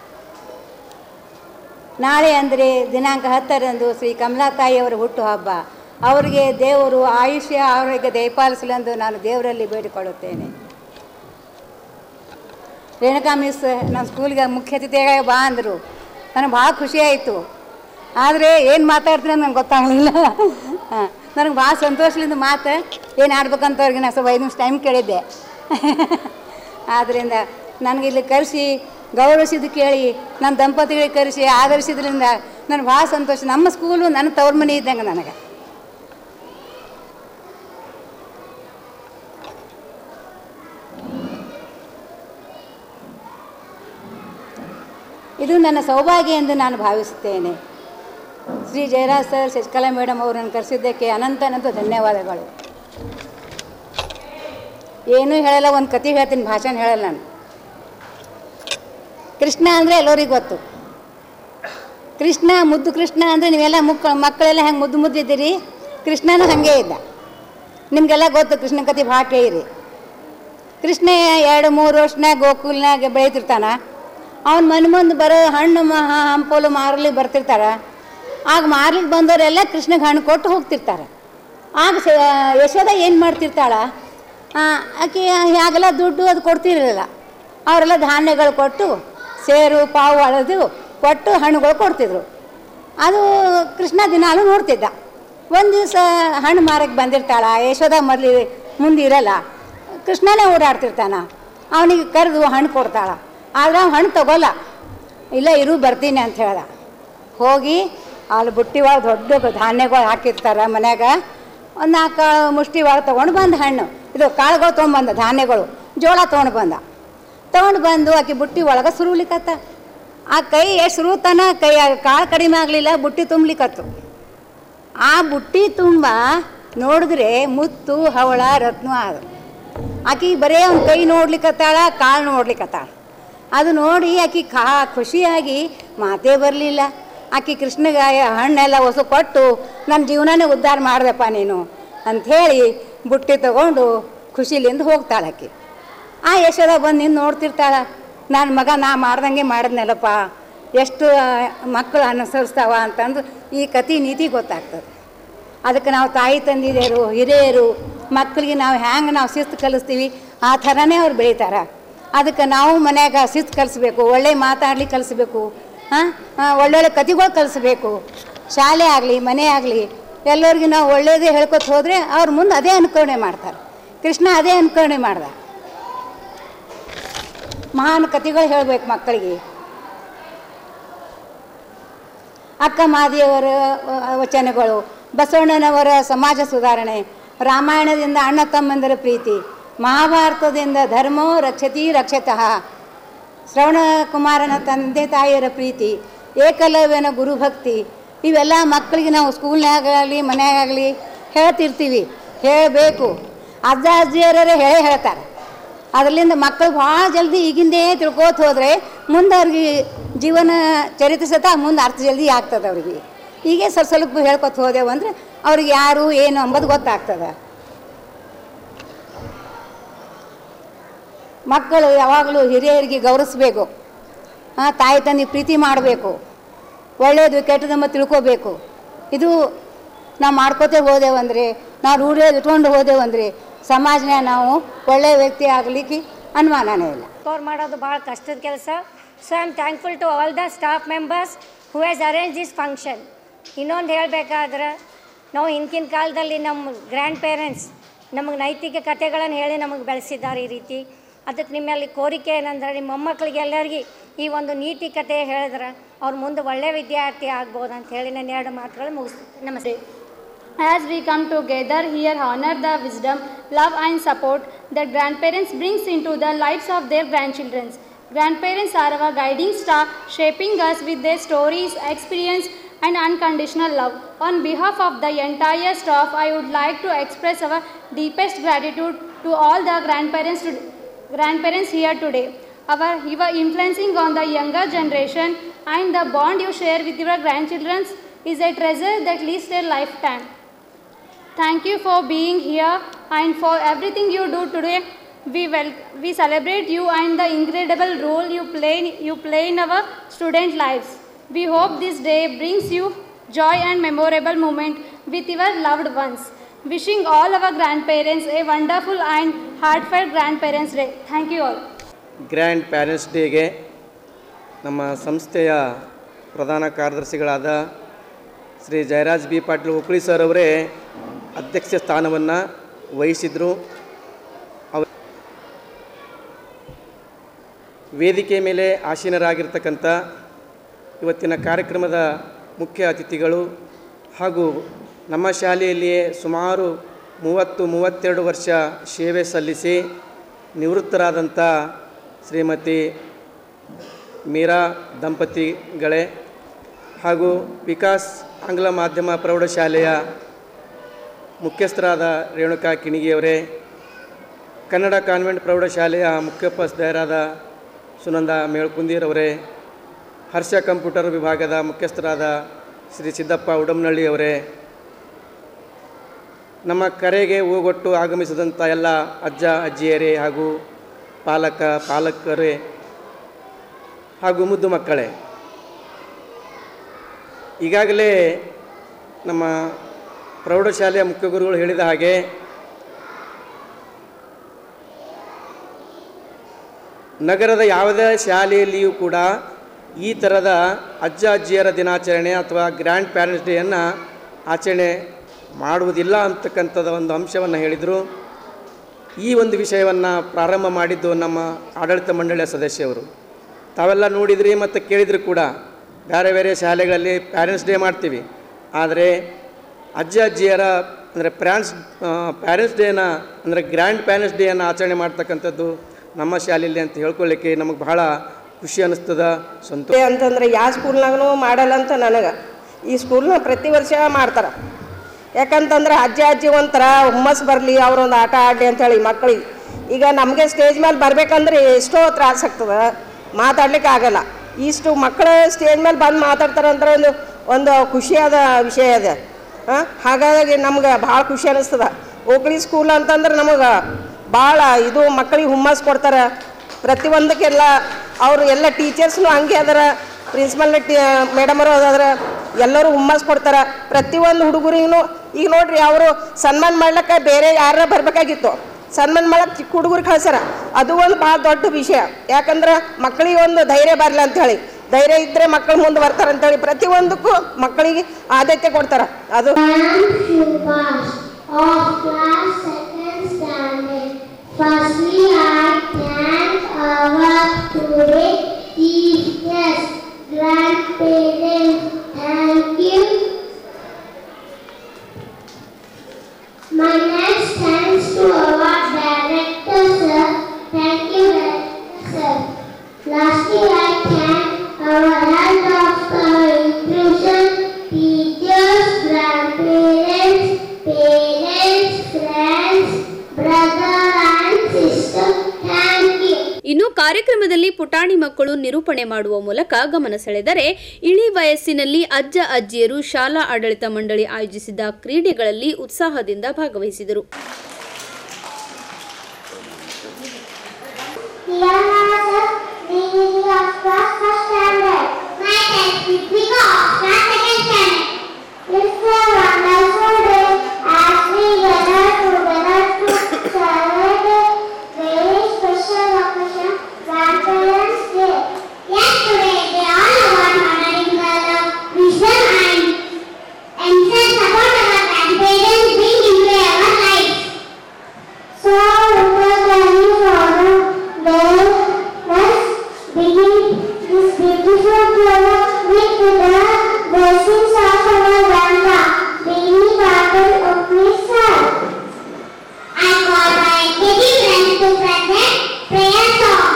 ನಾಳೆ ಅಂದರೆ ದಿನಾಂಕ ಹತ್ತರಂದು ಶ್ರೀ ಕಮಲಾತಾಯಿಯವರ ಹುಟ್ಟುಹಬ್ಬ ಅವರಿಗೆ ದೇವರು ಆಯುಷ್ಯ ಆರೋಗ್ಯ ದಯಪಾಲಿಸಲೆಂದು ನಾನು ದೇವರಲ್ಲಿ ಬೇಡಿಕೊಳ್ಳುತ್ತೇನೆ ರೇಣುಕಾ ಮಿಸ್ ನಮ್ಮ ಸ್ಕೂಲ್ಗೆ ಮುಖ್ಯ ಅತಿಥಿಯಾಗಿ ಬಾ ಅಂದರು ನನಗೆ ಭಾಳ ಖುಷಿ ಆಯಿತು ಆದರೆ ಏನು ಮಾತಾಡ್ತೀನಿ ನನಗೆ ಗೊತ್ತಾಗಲಿಲ್ಲ ಹಾಂ ನನಗೆ ಭಾಳ ಸಂತೋಷದಿಂದ ಮಾತು ಏನು ಆಡ್ಬೇಕಂತ ಅವ್ರಿಗೆ ನಾನು ಸ್ವಲ್ಪ ಐದು ನಿಮಿಷ ಟೈಮ್ ಕೇಳಿದ್ದೆ ಆದ್ದರಿಂದ ನನಗೆ ಇಲ್ಲಿ ಕರೆಸಿ ಗೌರವಿಸಿದ್ದು ಕೇಳಿ ನನ್ನ ದಂಪತಿಗಳಿಗೆ ಕರೆಸಿ ಆದರಿಸಿದ್ರಿಂದ ನನಗೆ ಭಾಳ ಸಂತೋಷ ನಮ್ಮ ಸ್ಕೂಲು ನನ್ನ ತವ್ರ ಮನೆ ಇದ್ದಂಗೆ ನನಗೆ ಇದು ನನ್ನ ಸೌಭಾಗ್ಯ ಎಂದು ನಾನು ಭಾವಿಸುತ್ತೇನೆ ಶ್ರೀ ಜಯರಾಜ್ ಸರ್ ಶಶಿಕಲಾ ಮೇಡಮ್ ಅವರನ್ನು ಕರೆಸಿದ್ದಕ್ಕೆ ಅನಂತ ಅನಂತ ಧನ್ಯವಾದಗಳು ಏನೂ ಹೇಳಲ್ಲ ಒಂದು ಕತೆ ಹೇಳ್ತೀನಿ ಭಾಷಣ ಹೇಳಲ್ಲ ನಾನು ಕೃಷ್ಣ ಅಂದರೆ ಎಲ್ಲರಿಗೂ ಗೊತ್ತು ಕೃಷ್ಣ ಮುದ್ದು ಕೃಷ್ಣ ಅಂದರೆ ನೀವೆಲ್ಲ ಮುಕ್ಕ ಮಕ್ಕಳೆಲ್ಲ ಹೆಂಗೆ ಮುದ್ದು ಮುದ್ದಿದ್ದೀರಿ ಕೃಷ್ಣನೂ ಹಾಗೆ ಇದ್ದ ನಿಮಗೆಲ್ಲ ಗೊತ್ತು ಕೃಷ್ಣ ಕತೆ ಭಾಳ ಕೇಳಿರಿ ಕೃಷ್ಣ ಎರಡು ಮೂರು ವರ್ಷನಾಗ ಗೋಕುಲ್ನಾಗ ಬೆಳೀತಿರ್ತಾನ ಅವ್ನ ಮನೆ ಮುಂದೆ ಬರೋ ಹಣ್ಣು ಮ ಹಂಪಲು ಮಾರಲಿಕ್ಕೆ ಬರ್ತಿರ್ತಾರೆ ಆಗ ಮಾರ್ಲಿಕ್ಕೆ ಬಂದವರೆಲ್ಲ ಕೃಷ್ಣಗೆ ಹಣ್ಣು ಕೊಟ್ಟು ಹೋಗ್ತಿರ್ತಾರೆ ಆಗ ಸ ಯಶೋದ ಏನು ಮಾಡ್ತಿರ್ತಾಳ ಆ, ಆಕೆ ಹಾಗೆಲ್ಲ ದುಡ್ಡು ಅದು ಕೊಡ್ತಿರಲಿಲ್ಲ ಅವರೆಲ್ಲ ಧಾನ್ಯಗಳು ಕೊಟ್ಟು ಸೇರು ಪಾವು ಅಳದು ಕೊಟ್ಟು ಹಣ್ಣುಗಳು ಕೊಡ್ತಿದ್ರು ಅದು ಕೃಷ್ಣ ದಿನಾಲು ನೋಡ್ತಿದ್ದ ಒಂದು ದಿವಸ ಹಣ್ಣು ಮಾರಕ್ಕೆ ಬಂದಿರ್ತಾಳ ಯಶೋದ ಮೊದಲು ಮುಂದೆ ಇರಲ್ಲ ಕೃಷ್ಣನೇ ಓಡಾಡ್ತಿರ್ತಾನ ಅವನಿಗೆ ಕರೆದು ಹಣ್ಣು ಕೊಡ್ತಾಳ ಆದ್ರೆ ಅವ್ನು ಹಣ್ಣು ತಗೋಲ್ಲ ಇಲ್ಲ ಇರು ಬರ್ತೀನಿ ಅಂತ ಹೇಳ್ದ ಹೋಗಿ ಅಲ್ಲಿ ಬುಟ್ಟಿ ಒಳಗೆ ದೊಡ್ಡ ಧಾನ್ಯಗಳು ಹಾಕಿರ್ತಾರೆ ಮನ್ಯಾಗ ಒಂದು ನಾಲ್ಕು ಮುಷ್ಟಿ ಒಳಗೆ ತೊಗೊಂಡು ಬಂದ ಹಣ್ಣು ಇದು ಕಾಳುಗಳು ತೊಗೊಂಬಂದ ಧಾನ್ಯಗಳು ಜೋಳ ತೊಗೊಂಡು ಬಂದ ತೊಗೊಂಡು ಬಂದು ಆಕೆ ಬುಟ್ಟಿ ಒಳಗೆ ಸುರುಲಿಕತ್ತ ಆ ಕೈ ಎಷ್ಟು ಸುರುತನ ಕೈ ಕಾಳು ಕಡಿಮೆ ಆಗಲಿಲ್ಲ ಬುಟ್ಟಿ ತುಂಬಲಿಕತ್ತು ಆ ಬುಟ್ಟಿ ತುಂಬ ನೋಡಿದ್ರೆ ಮುತ್ತು ಹವಳ ರತ್ನ ಅದು ಆಕಿ ಬರೇ ಅವ್ನ ಕೈ ನೋಡ್ಲಿಕ್ಕತ್ತಾಳ ಕಾಳು ನೋಡ್ಲಿಕ್ಕತ್ತಾಳ ಅದು ನೋಡಿ ಆಕಿ ಕಾ ಖುಷಿಯಾಗಿ ಮಾತೇ ಬರಲಿಲ್ಲ ಆಕಿ ಕೃಷ್ಣಗೆ ಹಣ್ಣೆಲ್ಲ ಹೊಸ ಕೊಟ್ಟು ನನ್ನ ಜೀವನನೇ ಉದ್ಧಾರ ಮಾಡ್ದಪ್ಪ ನೀನು ಅಂಥೇಳಿ ಬುಟ್ಟಿ ತಗೊಂಡು ಖುಷಿಲಿಂದ ಹೋಗ್ತಾಳೆ ಆಕಿ ಆ ಯಶೋದ ಬಂದು ನಿಂದು ನೋಡ್ತಿರ್ತಾಳ ನನ್ನ ಮಗ ನಾ ಮಾಡ್ದಂಗೆ ಮಾಡಿದ್ನಲ್ಲಪ್ಪ ಎಷ್ಟು ಮಕ್ಕಳು ಅನುಸರಿಸ್ತಾವ ಅಂತಂದು ಈ ಕತೆ ನೀತಿ ಗೊತ್ತಾಗ್ತದೆ ಅದಕ್ಕೆ ನಾವು ತಾಯಿ ತಂದಿದೇರು ಹಿರಿಯರು ಮಕ್ಕಳಿಗೆ ನಾವು ಹ್ಯಾಂಗೆ ನಾವು ಶಿಸ್ತು ಕಲಿಸ್ತೀವಿ ಆ ಥರನೇ ಅವ್ರು ಬೆಳೀತಾರೆ ಅದಕ್ಕೆ ನಾವು ಮನ್ಯಾಗ ಶಿಸ್ತು ಕಲಿಸ್ಬೇಕು ಒಳ್ಳೆ ಮಾತಾಡ್ಲಿಕ್ಕೆ ಕಲಿಸ್ಬೇಕು ಹಾಂ ಒಳ್ಳೊಳ್ಳೆ ಕತೆಗಳು ಕಲಿಸ್ಬೇಕು ಶಾಲೆ ಆಗಲಿ ಮನೆ ಆಗಲಿ ಎಲ್ಲರಿಗೂ ನಾವು ಒಳ್ಳೇದೇ ಹೇಳ್ಕೊತ ಹೋದರೆ ಅವ್ರ ಮುಂದೆ ಅದೇ ಅನುಕರಣೆ ಮಾಡ್ತಾರೆ ಕೃಷ್ಣ ಅದೇ ಅನುಕರಣೆ ಮಾಡ್ದ ಮಹಾನ್ ಕತೆಗಳು ಹೇಳ್ಬೇಕು ಮಕ್ಕಳಿಗೆ ಅಕ್ಕ ಮಾದಿಯವರ ವ- ವಚನಗಳು ಬಸವಣ್ಣನವರ ಸಮಾಜ ಸುಧಾರಣೆ ರಾಮಾಯಣದಿಂದ ಅಣ್ಣ ತಮ್ಮಂದರ ಪ್ರೀತಿ ಮಹಾಭಾರತದಿಂದ ಧರ್ಮೋ ರಕ್ಷತಿ ರಕ್ಷತಃ ಶ್ರವಣ ಕುಮಾರನ ತಂದೆ ತಾಯಿಯರ ಪ್ರೀತಿ ಏಕಲವ್ಯನ ಗುರುಭಕ್ತಿ ಇವೆಲ್ಲ ಮಕ್ಕಳಿಗೆ ನಾವು ಸ್ಕೂಲ್ನಾಗಲಿ ಮನೆಯಾಗಲಿ ಹೇಳ್ತಿರ್ತೀವಿ ಹೇಳಬೇಕು ಅಜ್ಜ ಅಜ್ಜಿಯರೇ ಹೇಳೇ ಹೇಳ್ತಾರೆ ಅದರಿಂದ ಮಕ್ಕಳು ಭಾಳ ಜಲ್ದಿ ಈಗಿಂದೇ ತಿಳ್ಕೋತ ಹೋದರೆ ಮುಂದೆ ಅವ್ರಿಗೆ ಜೀವನ ಚರಿತ್ರೆ ಸತ ಮುಂದೆ ಅರ್ಥ ಜಲ್ದಿ ಆಗ್ತದೆ ಅವ್ರಿಗೆ ಹೀಗೆ ಸ್ವಲ್ಪ ಸ್ವಲ್ಪ ಹೇಳ್ಕೊತ ಹೋದೆವು ಅಂದರೆ ಅವ್ರಿಗೆ ಯಾರು ಏನು ಅಂಬದು ಗೊತ್ತಾಗ್ತದೆ ಮಕ್ಕಳು ಯಾವಾಗಲೂ ಹಿರಿಯರಿಗೆ ಗೌರವಿಸ್ಬೇಕು ಹಾಂ ತಾಯಿ ತಂದೆ ಪ್ರೀತಿ ಮಾಡಬೇಕು ಒಳ್ಳೆಯದು ಕೆಟ್ಟದಮ್ಮ ತಿಳ್ಕೋಬೇಕು ಇದು ನಾವು ಮಾಡ್ಕೋತೇ ಹೋದೆವಂದರೆ ನಾವು ರೂಢಿ ಇಟ್ಕೊಂಡು ಹೋದೆವಂದರೆ ಸಮಾಜನಾಗ ನಾವು ಒಳ್ಳೆಯ ವ್ಯಕ್ತಿ ಆಗಲಿಕ್ಕೆ ಅನುಮಾನನೇ ಇಲ್ಲ ಅವ್ರು ಮಾಡೋದು ಭಾಳ ಕಷ್ಟದ ಕೆಲಸ so I am thankful to all the staff members who has arrange this function ಇನ್ನೊಂದು ಹೇಳಬೇಕಾದ್ರೆ ನಾವು ಹಿಂದಿನ ಕಾಲದಲ್ಲಿ ನಮ್ಮ ಗ್ರ್ಯಾಂಡ್ ಪೇರೆಂಟ್ಸ್ ನಮಗೆ ನೈತಿಕ ಕಥೆಗಳನ್ನು ಹೇಳಿ ನಮಗೆ ಬೆಳೆಸಿದ್ದಾರೆ ಈ ರೀತಿ ಅದಕ್ಕೆ ನಿಮ್ಮಲ್ಲಿ ಕೋರಿಕೆ ಏನಂದ್ರೆ ನಿಮ್ಮ ಮೊಮ್ಮಕ್ಕಳಿಗೆ ಎಲ್ಲರಿಗೆ ಈ ಒಂದು ನೀತಿ ಕಥೆ ಹೇಳಿದ್ರೆ ಅವ್ರು ಮುಂದೆ ಒಳ್ಳೆಯ ವಿದ್ಯಾರ್ಥಿ ಆಗ್ಬೋದು ಅಂತ ಹೇಳಿ ನಾನು ಎರಡು ಮಾತುಗಳು ಮುಗಿಸ್ತೀನಿ ನಮಸ್ತೆ As we come together here, honor the wisdom, love, and support that grandparents brings into the lives of their grandchildren. Grandparents are our guiding star, shaping us with their stories, experience, and unconditional love. On behalf of the entire staff, I would like to express our deepest gratitude to all the grandparents, to, grandparents here today. Our you are influencing on the younger generation, and the bond you share with your grandchildren is a treasure that lives a lifetime. Thank you for being here and for everything you do today. We wel- we celebrate you and the incredible role you play you play in our student lives. We hope this day brings you joy and memorable moment with your loved ones. Wishing all our grandparents a wonderful and heartfelt Grandparents' Day. Thank you all. Grand parents ಡೇಗೆ ನಮ್ಮ ಸಂಸ್ಥೆಯ ಪ್ರಧಾನ ಕಾರ್ಯದರ್ಶಿಗಳಾದ Shri Jayaraj B Patil Ukli sir ಅವರೇ ಅಧ್ಯಕ್ಷ ಸ್ಥಾನವನ್ನು ವಹಿಸಿದರು ಅವ ವೇದಿಕೆ ಮೇಲೆ ಆಸೀನರಾಗಿರ್ತಕ್ಕಂಥ ಇವತ್ತಿನ ಕಾರ್ಯಕ್ರಮದ ಮುಖ್ಯ ಅತಿಥಿಗಳು ಹಾಗೂ ನಮ್ಮ ಶಾಲೆಯಲ್ಲಿಯೇ ಸುಮಾರು ಮೂವತ್ತು ಮೂವತ್ತೆರಡು ವರ್ಷ ಸೇವೆ ಸಲ್ಲಿಸಿ ನಿವೃತ್ತರಾದಂಥ ಶ್ರೀಮತಿ ಮೀರಾ ದಂಪತಿಗಳೇ ಹಾಗೂ ವಿಕಾಸ್ ಆಂಗ್ಲ ಮಾಧ್ಯಮ ಪ್ರೌಢಶಾಲೆಯ ಮುಖ್ಯಸ್ಥರಾದ ರೇಣುಕಾ ಕಿಣಿಗಿಯವರೇ ಕನ್ನಡ ಕಾನ್ವೆಂಟ್ ಪ್ರೌಢಶಾಲೆಯ ಮುಖ್ಯೋಪಾಧ್ಯಾಯರಾದ ಸುನಂದ ಮೇಳ್ಕುಂದಿರವರೇ ಹರ್ಷ ಕಂಪ್ಯೂಟರ್ ವಿಭಾಗದ ಮುಖ್ಯಸ್ಥರಾದ ಶ್ರೀ ಸಿದ್ದಪ್ಪ ಉಡಮ್ನಳ್ಳಿ ಅವರೇ ನಮ್ಮ ಕರೆಗೆ ಹೋಗೊಟ್ಟು ಆಗಮಿಸಿದಂಥ ಎಲ್ಲ ಅಜ್ಜ ಅಜ್ಜಿಯರೇ ಹಾಗೂ ಪಾಲಕ ಪಾಲಕರೇ ಹಾಗೂ ಮುದ್ದು ಮಕ್ಕಳೇ ಈಗಾಗಲೇ ನಮ್ಮ ಪ್ರೌಢಶಾಲೆಯ ಮುಖ್ಯ ಗುರುಗಳು ಹೇಳಿದ ಹಾಗೆ ನಗರದ ಯಾವುದೇ ಶಾಲೆಯಲ್ಲಿಯೂ ಕೂಡ ಈ ಥರದ ಅಜ್ಜ ಅಜ್ಜಿಯರ ದಿನಾಚರಣೆ ಅಥವಾ ಗ್ರ್ಯಾಂಡ್ ಪ್ಯಾರೆಂಟ್ಸ್ ಡೇಯನ್ನು ಆಚರಣೆ ಮಾಡುವುದಿಲ್ಲ ಅಂತಕ್ಕಂಥದ್ದು ಒಂದು ಅಂಶವನ್ನು ಹೇಳಿದರು ಈ ಒಂದು ವಿಷಯವನ್ನು ಪ್ರಾರಂಭ ಮಾಡಿದ್ದು ನಮ್ಮ ಆಡಳಿತ ಮಂಡಳಿಯ ಸದಸ್ಯರು ತಾವೆಲ್ಲ ನೋಡಿದ್ರಿ ಮತ್ತು ಕೇಳಿದ್ರಿ ಕೂಡ ಬೇರೆ ಬೇರೆ ಶಾಲೆಗಳಲ್ಲಿ ಪ್ಯಾರೆಂಟ್ಸ್ ಡೇ ಮಾಡ್ತೀವಿ ಆದರೆ ಅಜ್ಜ ಅಜ್ಜಿಯರ ಅಂದರೆ ಪ್ಯಾರೆಂಟ್ಸ್ ಪ್ಯಾರೆಂಟ್ಸ್ ಡೇನ ಅಂದರೆ ಗ್ರ್ಯಾಂಡ್ ಪ್ಯಾರೆಂಟ್ಸ್ ಡೇಯನ್ನು ಆಚರಣೆ ಮಾಡ್ತಕ್ಕಂಥದ್ದು ನಮ್ಮ ಶಾಲೆಯಲ್ಲಿ ಅಂತ ಹೇಳ್ಕೊಳ್ಳಿಕ್ಕೆ ನಮಗೆ ಬಹಳ ಖುಷಿ ಅನ್ನಿಸ್ತದ ಸಂತೋಷ ಅಂತಂದ್ರೆ ಯಾವ ಸ್ಕೂಲ್ನಾಗೂ ಮಾಡಲ್ಲ ಅಂತ ನನಗೆ ಈ ಸ್ಕೂಲ್ನ ಪ್ರತಿ ವರ್ಷ ಮಾಡ್ತಾರೆ ಯಾಕಂತಂದ್ರೆ ಅಜ್ಜ ಅಜ್ಜಿ ಒಂಥರ ಹುಮ್ಮಸ್ ಬರಲಿ ಅವರೊಂದು ಆಟ ಆಡಲಿ ಅಂತೇಳಿ ಮಕ್ಕಳಿಗೆ ಈಗ ನಮಗೆ ಸ್ಟೇಜ್ ಮೇಲೆ ಬರಬೇಕಂದ್ರೆ ಎಷ್ಟೋ ತ್ರಾಸ ಆಗ್ತದೆ ಮಾತಾಡ್ಲಿಕ್ಕೆ ಆಗಲ್ಲ ಇಷ್ಟು ಮಕ್ಕಳು ಸ್ಟೇಜ್ ಮೇಲೆ ಬಂದು ಮಾತಾಡ್ತಾರೆ ಅಂದ್ರೆ ಒಂದು ಒಂದು ಖುಷಿಯಾದ ವಿಷಯ ಇದೆ ಹಾಂ ಹಾಗಾಗಿ ನಮ್ಗೆ ಭಾಳ ಖುಷಿ ಅನ್ನಿಸ್ತದ ಓಕ್ಳಿ ಸ್ಕೂಲ್ ಅಂತಂದ್ರೆ ನಮಗೆ ಭಾಳ ಇದು ಮಕ್ಕಳಿಗೆ ಹುಮ್ಮಸ್ ಕೊಡ್ತಾರೆ ಪ್ರತಿಯೊಂದಕ್ಕೆಲ್ಲ ಅವರು ಎಲ್ಲ ಟೀಚರ್ಸ್ನು ಹಂಗೆ ಅದರ ಪ್ರಿನ್ಸಿಪಲ್ ಟಿ ಮೇಡಮರು ಅದಾದ್ರೆ ಎಲ್ಲರೂ ಹುಮ್ಮಸ್ ಕೊಡ್ತಾರೆ ಪ್ರತಿಯೊಂದು ಹುಡುಗರಿಗೂ ಈಗ ನೋಡ್ರಿ ಅವರು ಸನ್ಮಾನ ಮಾಡ್ಲಿಕ್ಕೆ ಬೇರೆ ಯಾರ ಬರಬೇಕಾಗಿತ್ತು ಸನ್ಮಾನ ಮಾಡಕ್ಕೆ ಚಿಕ್ಕ ಹುಡುಗರಿಗೆ ಕಳ್ಸಾರ ಅದು ಒಂದು ಭಾಳ ದೊಡ್ಡ ವಿಷಯ ಯಾಕಂದ್ರೆ ಮಕ್ಕಳಿಗೆ ಒಂದು ಧೈರ್ಯ ಬರಲ್ಲ ಅಂಥೇಳಿ ಧೈರ್ಯ ಇದ್ದರೆ ಮಕ್ಕಳು ಮುಂದೆ ಬರ್ತಾರೆ ಅಂತೇಳಿ ಪ್ರತಿಯೊಂದಕ್ಕೂ ಮಕ್ಕಳಿಗೆ ಆದ್ಯತೆ ಕೊಡ್ತಾರೆ ಅದು of class second standard. Firstly, I thank our today teachers, grandparents. Thank you. My next ಕಾರ್ಯಕ್ರಮದಲ್ಲಿ ಪುಟಾಣಿ ಮಕ್ಕಳು ನಿರೂಪಣೆ ಮಾಡುವ ಮೂಲಕ ಗಮನ ಸೆಳೆದರೆ ಇಳಿ ವಯಸ್ಸಿನಲ್ಲಿ ಅಜ್ಜ ಅಜ್ಜಿಯರು ಶಾಲಾ ಆಡಳಿತ ಮಂಡಳಿ ಆಯೋಜಿಸಿದ ಕ್ರೀಡೆಗಳಲ್ಲಿ ಉತ್ಸಾಹದಿಂದ ಭಾಗವಹಿಸಿದರು So, because when you follow the let's begin this beautiful flower with the blessings of our grandpa, being Bible of his son. I call my kitty friends to present prayer song.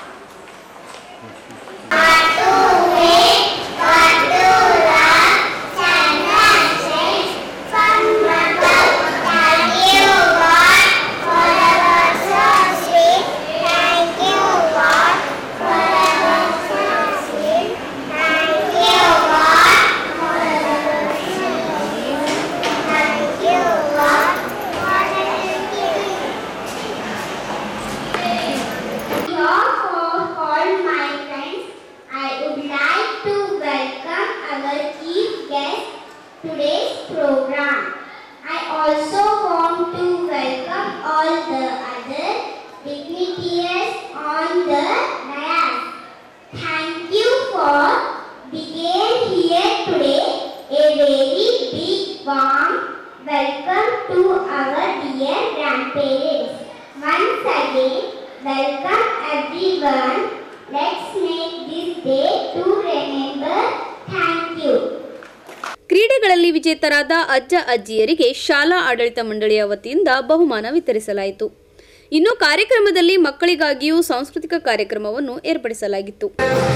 behalf of all my friends, I would like to welcome our chief guest today's program. I also want to welcome all the other dignitaries on the dais. Thank you for being here today. A very big warm welcome to our dear grandparents. Once again, welcome everyone. Let's make this day to remember. Thank you. ಕ್ರೀಡೆಗಳಲ್ಲಿ ವಿಜೇತರಾದ ಅಜ್ಜ ಅಜ್ಜಿಯರಿಗೆ ಶಾಲಾ ಆಡಳಿತ ಮಂಡಳಿಯ ವತಿಯಿಂದ ಬಹುಮಾನ ವಿತರಿಸಲಾಯಿತು ಇನ್ನು ಕಾರ್ಯಕ್ರಮದಲ್ಲಿ ಮಕ್ಕಳಿಗಾಗಿಯೂ ಸಾಂಸ್ಕೃತಿಕ ಕಾರ್ಯಕ್ರಮವನ್ನು ಏರ್ಪಡಿಸಲಾಗಿತ್ತು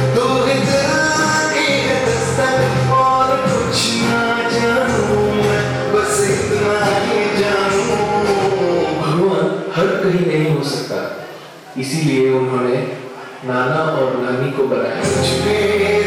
भगवान हर कहीं नहीं हो सकता इसीलिए उन्होंने नाना और नानी को बनाया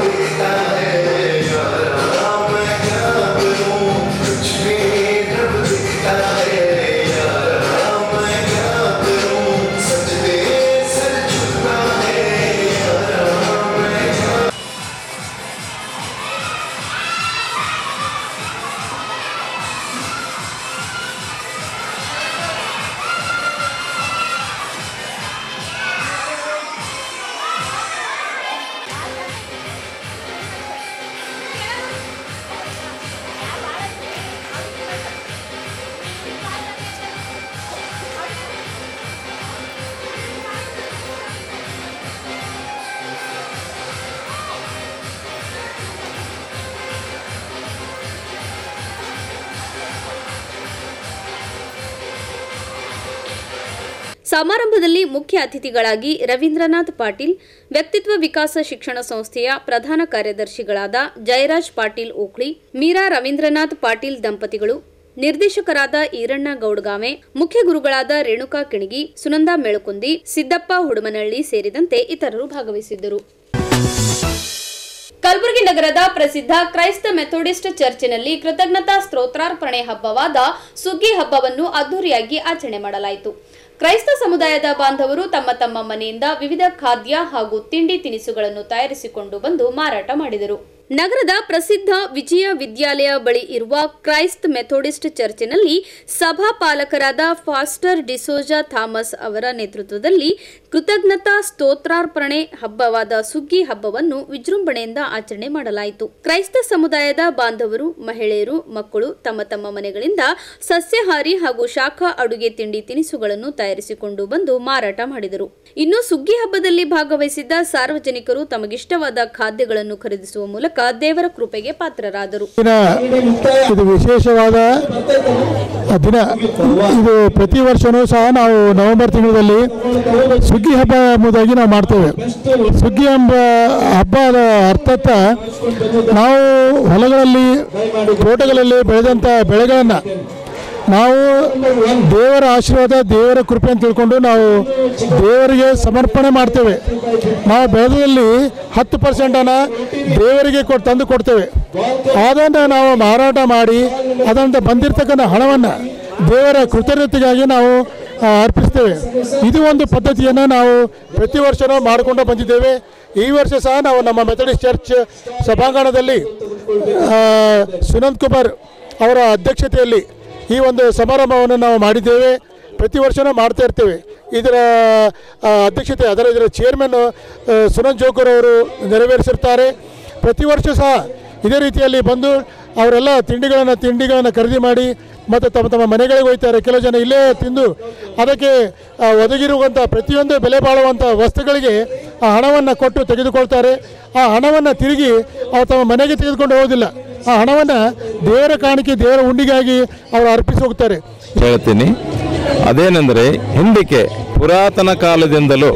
ಸಮಾರಂಭದಲ್ಲಿ ಮುಖ್ಯ ಅತಿಥಿಗಳಾಗಿ ರವೀಂದ್ರನಾಥ್ ಪಾಟೀಲ್ ವ್ಯಕ್ತಿತ್ವ ವಿಕಾಸ ಶಿಕ್ಷಣ ಸಂಸ್ಥೆಯ ಪ್ರಧಾನ ಕಾರ್ಯದರ್ಶಿಗಳಾದ ಜಯರಾಜ್ ಪಾಟೀಲ್ ಓಕ್ಳಿ ಮೀರಾ ರವೀಂದ್ರನಾಥ್ ಪಾಟೀಲ್ ದಂಪತಿಗಳು ನಿರ್ದೇಶಕರಾದ ಈರಣ್ಣ ಗೌಡ್ಗಾಮೆ ಮುಖ್ಯ ಗುರುಗಳಾದ ರೇಣುಕಾ ಕಿಣಗಿ ಸುನಂದಾ ಮೇಳುಕುಂದಿ ಸಿದ್ದಪ್ಪ ಹುಡುಮನಹಳ್ಳಿ ಸೇರಿದಂತೆ ಇತರರು ಭಾಗವಹಿಸಿದ್ದರು ಕಲಬುರಗಿ ನಗರದ ಪ್ರಸಿದ್ಧ ಕ್ರೈಸ್ತ ಮೆಥೋಡಿಸ್ಟ್ ಚರ್ಚಿನಲ್ಲಿ ಕೃತಜ್ಞತಾ ಸ್ತೋತ್ರಾರ್ಪಣೆ ಹಬ್ಬವಾದ ಸುಗ್ಗಿ ಹಬ್ಬವನ್ನು ಅದ್ದೂರಿಯಾಗಿ ಆಚರಣೆ ಮಾಡಲಾಯಿತು ಕ್ರೈಸ್ತ ಸಮುದಾಯದ ಬಾಂಧವರು ತಮ್ಮ ತಮ್ಮ ಮನೆಯಿಂದ ವಿವಿಧ ಖಾದ್ಯ ಹಾಗೂ ತಿಂಡಿ ತಿನಿಸುಗಳನ್ನು ತಯಾರಿಸಿಕೊಂಡು ಬಂದು ಮಾರಾಟ ಮಾಡಿದರು ನಗರದ ಪ್ರಸಿದ್ಧ ವಿಜಯ ವಿದ್ಯಾಲಯ ಬಳಿ ಇರುವ ಕ್ರೈಸ್ತ್ ಮೆಥೋಡಿಸ್ಟ್ ಚರ್ಚಿನಲ್ಲಿ ಸಭಾಪಾಲಕರಾದ ಫಾಸ್ಟರ್ ಡಿಸೋಜಾ ಥಾಮಸ್ ಅವರ ನೇತೃತ್ವದಲ್ಲಿ ಕೃತಜ್ಞತಾ ಸ್ತೋತ್ರಾರ್ಪಣೆ ಹಬ್ಬವಾದ ಸುಗ್ಗಿ ಹಬ್ಬವನ್ನು ವಿಜೃಂಭಣೆಯಿಂದ ಆಚರಣೆ ಮಾಡಲಾಯಿತು ಕ್ರೈಸ್ತ ಸಮುದಾಯದ ಬಾಂಧವರು ಮಹಿಳೆಯರು ಮಕ್ಕಳು ತಮ್ಮ ತಮ್ಮ ಮನೆಗಳಿಂದ ಸಸ್ಯಾಹಾರಿ ಹಾಗೂ ಶಾಖಾ ಅಡುಗೆ ತಿಂಡಿ ತಿನಿಸುಗಳನ್ನು ತಯಾರಿಸಿಕೊಂಡು ಬಂದು ಮಾರಾಟ ಮಾಡಿದರು ಇನ್ನು ಸುಗ್ಗಿ ಹಬ್ಬದಲ್ಲಿ ಭಾಗವಹಿಸಿದ್ದ ಸಾರ್ವಜನಿಕರು ತಮಗಿಷ್ಟವಾದ ಖಾದ್ಯಗಳನ್ನು ಖರೀದಿಸುವ ಮೂಲಕ ದೇವರ ಕೃಪೆಗೆ ಪಾತ್ರರಾದರು ಇದು ವಿಶೇಷವಾದ ದಿನ ಇದು ಪ್ರತಿ ವರ್ಷನೂ ಸಹ ನಾವು ನವೆಂಬರ್ ತಿಂಗಳಲ್ಲಿ ಸುಗ್ಗಿ ಹಬ್ಬ ಎಂಬುದಾಗಿ ನಾವು ಮಾಡ್ತೇವೆ ಸುಗ್ಗಿ ಎಂಬ ಹಬ್ಬದ ಅರ್ಥಾತ್ ನಾವು ಹೊಲಗಳಲ್ಲಿ ತೋಟಗಳಲ್ಲಿ ಬೆಳೆದಂಥ ಬೆಳೆಗಳನ್ನು ನಾವು ದೇವರ ಆಶೀರ್ವಾದ ದೇವರ ಕೃಪೆ ಅಂತ ತಿಳ್ಕೊಂಡು ನಾವು ದೇವರಿಗೆ ಸಮರ್ಪಣೆ ಮಾಡ್ತೇವೆ ನಾವು ಬೆಳೆದಲ್ಲಿ ಹತ್ತು ಪರ್ಸೆಂಟ್ ಹಣ ದೇವರಿಗೆ ಕೊಟ್ಟು ತಂದು ಕೊಡ್ತೇವೆ ಅದನ್ನು ನಾವು ಮಾರಾಟ ಮಾಡಿ ಅದರಿಂದ ಬಂದಿರತಕ್ಕಂಥ ಹಣವನ್ನು ದೇವರ ಕೃತಜ್ಞತೆಗಾಗಿ ನಾವು ಆ, ಅರ್ಪಿಸ್ತೇವೆ ಇದು ಒಂದು ಪದ್ಧತಿಯನ್ನು ನಾವು ಪ್ರತಿ ವರ್ಷನೂ ಮಾಡಿಕೊಂಡು ಬಂದಿದ್ದೇವೆ ಈ ವರ್ಷ ಸಹ ನಾವು ನಮ್ಮ ಮೆಥಡಿಸ್ಟ್ ಚರ್ಚ್ ಸಭಾಂಗಣದಲ್ಲಿ ಆ, ಸುನಂದ್ ಕುಮಾರ್ ಅವರ ಅಧ್ಯಕ್ಷತೆಯಲ್ಲಿ ಈ ಒಂದು ಸಮಾರಂಭವನ್ನು ನಾವು ಮಾಡಿದ್ದೇವೆ ಪ್ರತಿ ವರ್ಷನೂ ಮಾಡ್ತಾ ಇರ್ತೇವೆ ಇದರ ಆ, ಅಧ್ಯಕ್ಷತೆ ಅದರ ಇದರ ಚೇರ್ಮನ್ ಸುನಂದ್ ಜೋಕರ್ ಅವರು ನೆರವೇರಿಸಿರ್ತಾರೆ ಪ್ರತಿ ವರ್ಷ ಸಹ ಇದೇ ರೀತಿಯಲ್ಲಿ ಬಂದು ಅವರೆಲ್ಲ ತಿಂಡಿಗಳನ್ನು ತಿಂಡಿಗಳನ್ನು ಖರೀದಿ ಮಾಡಿ ಮತ್ತು ತಮ್ಮ ತಮ್ಮ ಮನೆಗಳಿಗೆ ಹೋಗ್ತಾರೆ ಕೆಲವು ಜನ ಇಲ್ಲೇ ತಿಂದು ಅದಕ್ಕೆ ಆ, ಒದಗಿರುವಂಥ ಪ್ರತಿಯೊಂದು ಬೆಲೆ ಬಾಳುವಂಥ ವಸ್ತುಗಳಿಗೆ ಆ ಹಣವನ್ನು ಕೊಟ್ಟು ತೆಗೆದುಕೊಳ್ತಾರೆ ಆ ಹಣವನ್ನು ತಿರುಗಿ ಅವ್ರು ತಮ್ಮ ಮನೆಗೆ ತೆಗೆದುಕೊಂಡು ಹೋಗೋದಿಲ್ಲ ಆ ಹಣವನ್ನು ದೇವರ ಕಾಣಿಕೆ ದೇವರ ಉಂಡಿಗಾಗಿ ಅವರು ಅರ್ಪಿಸಿ ಹೋಗ್ತಾರೆ ಹೇಳ್ತೀನಿ ಅದೇನೆಂದರೆ ಹಿಂದಕ್ಕೆ ಪುರಾತನ ಕಾಲದಿಂದಲೂ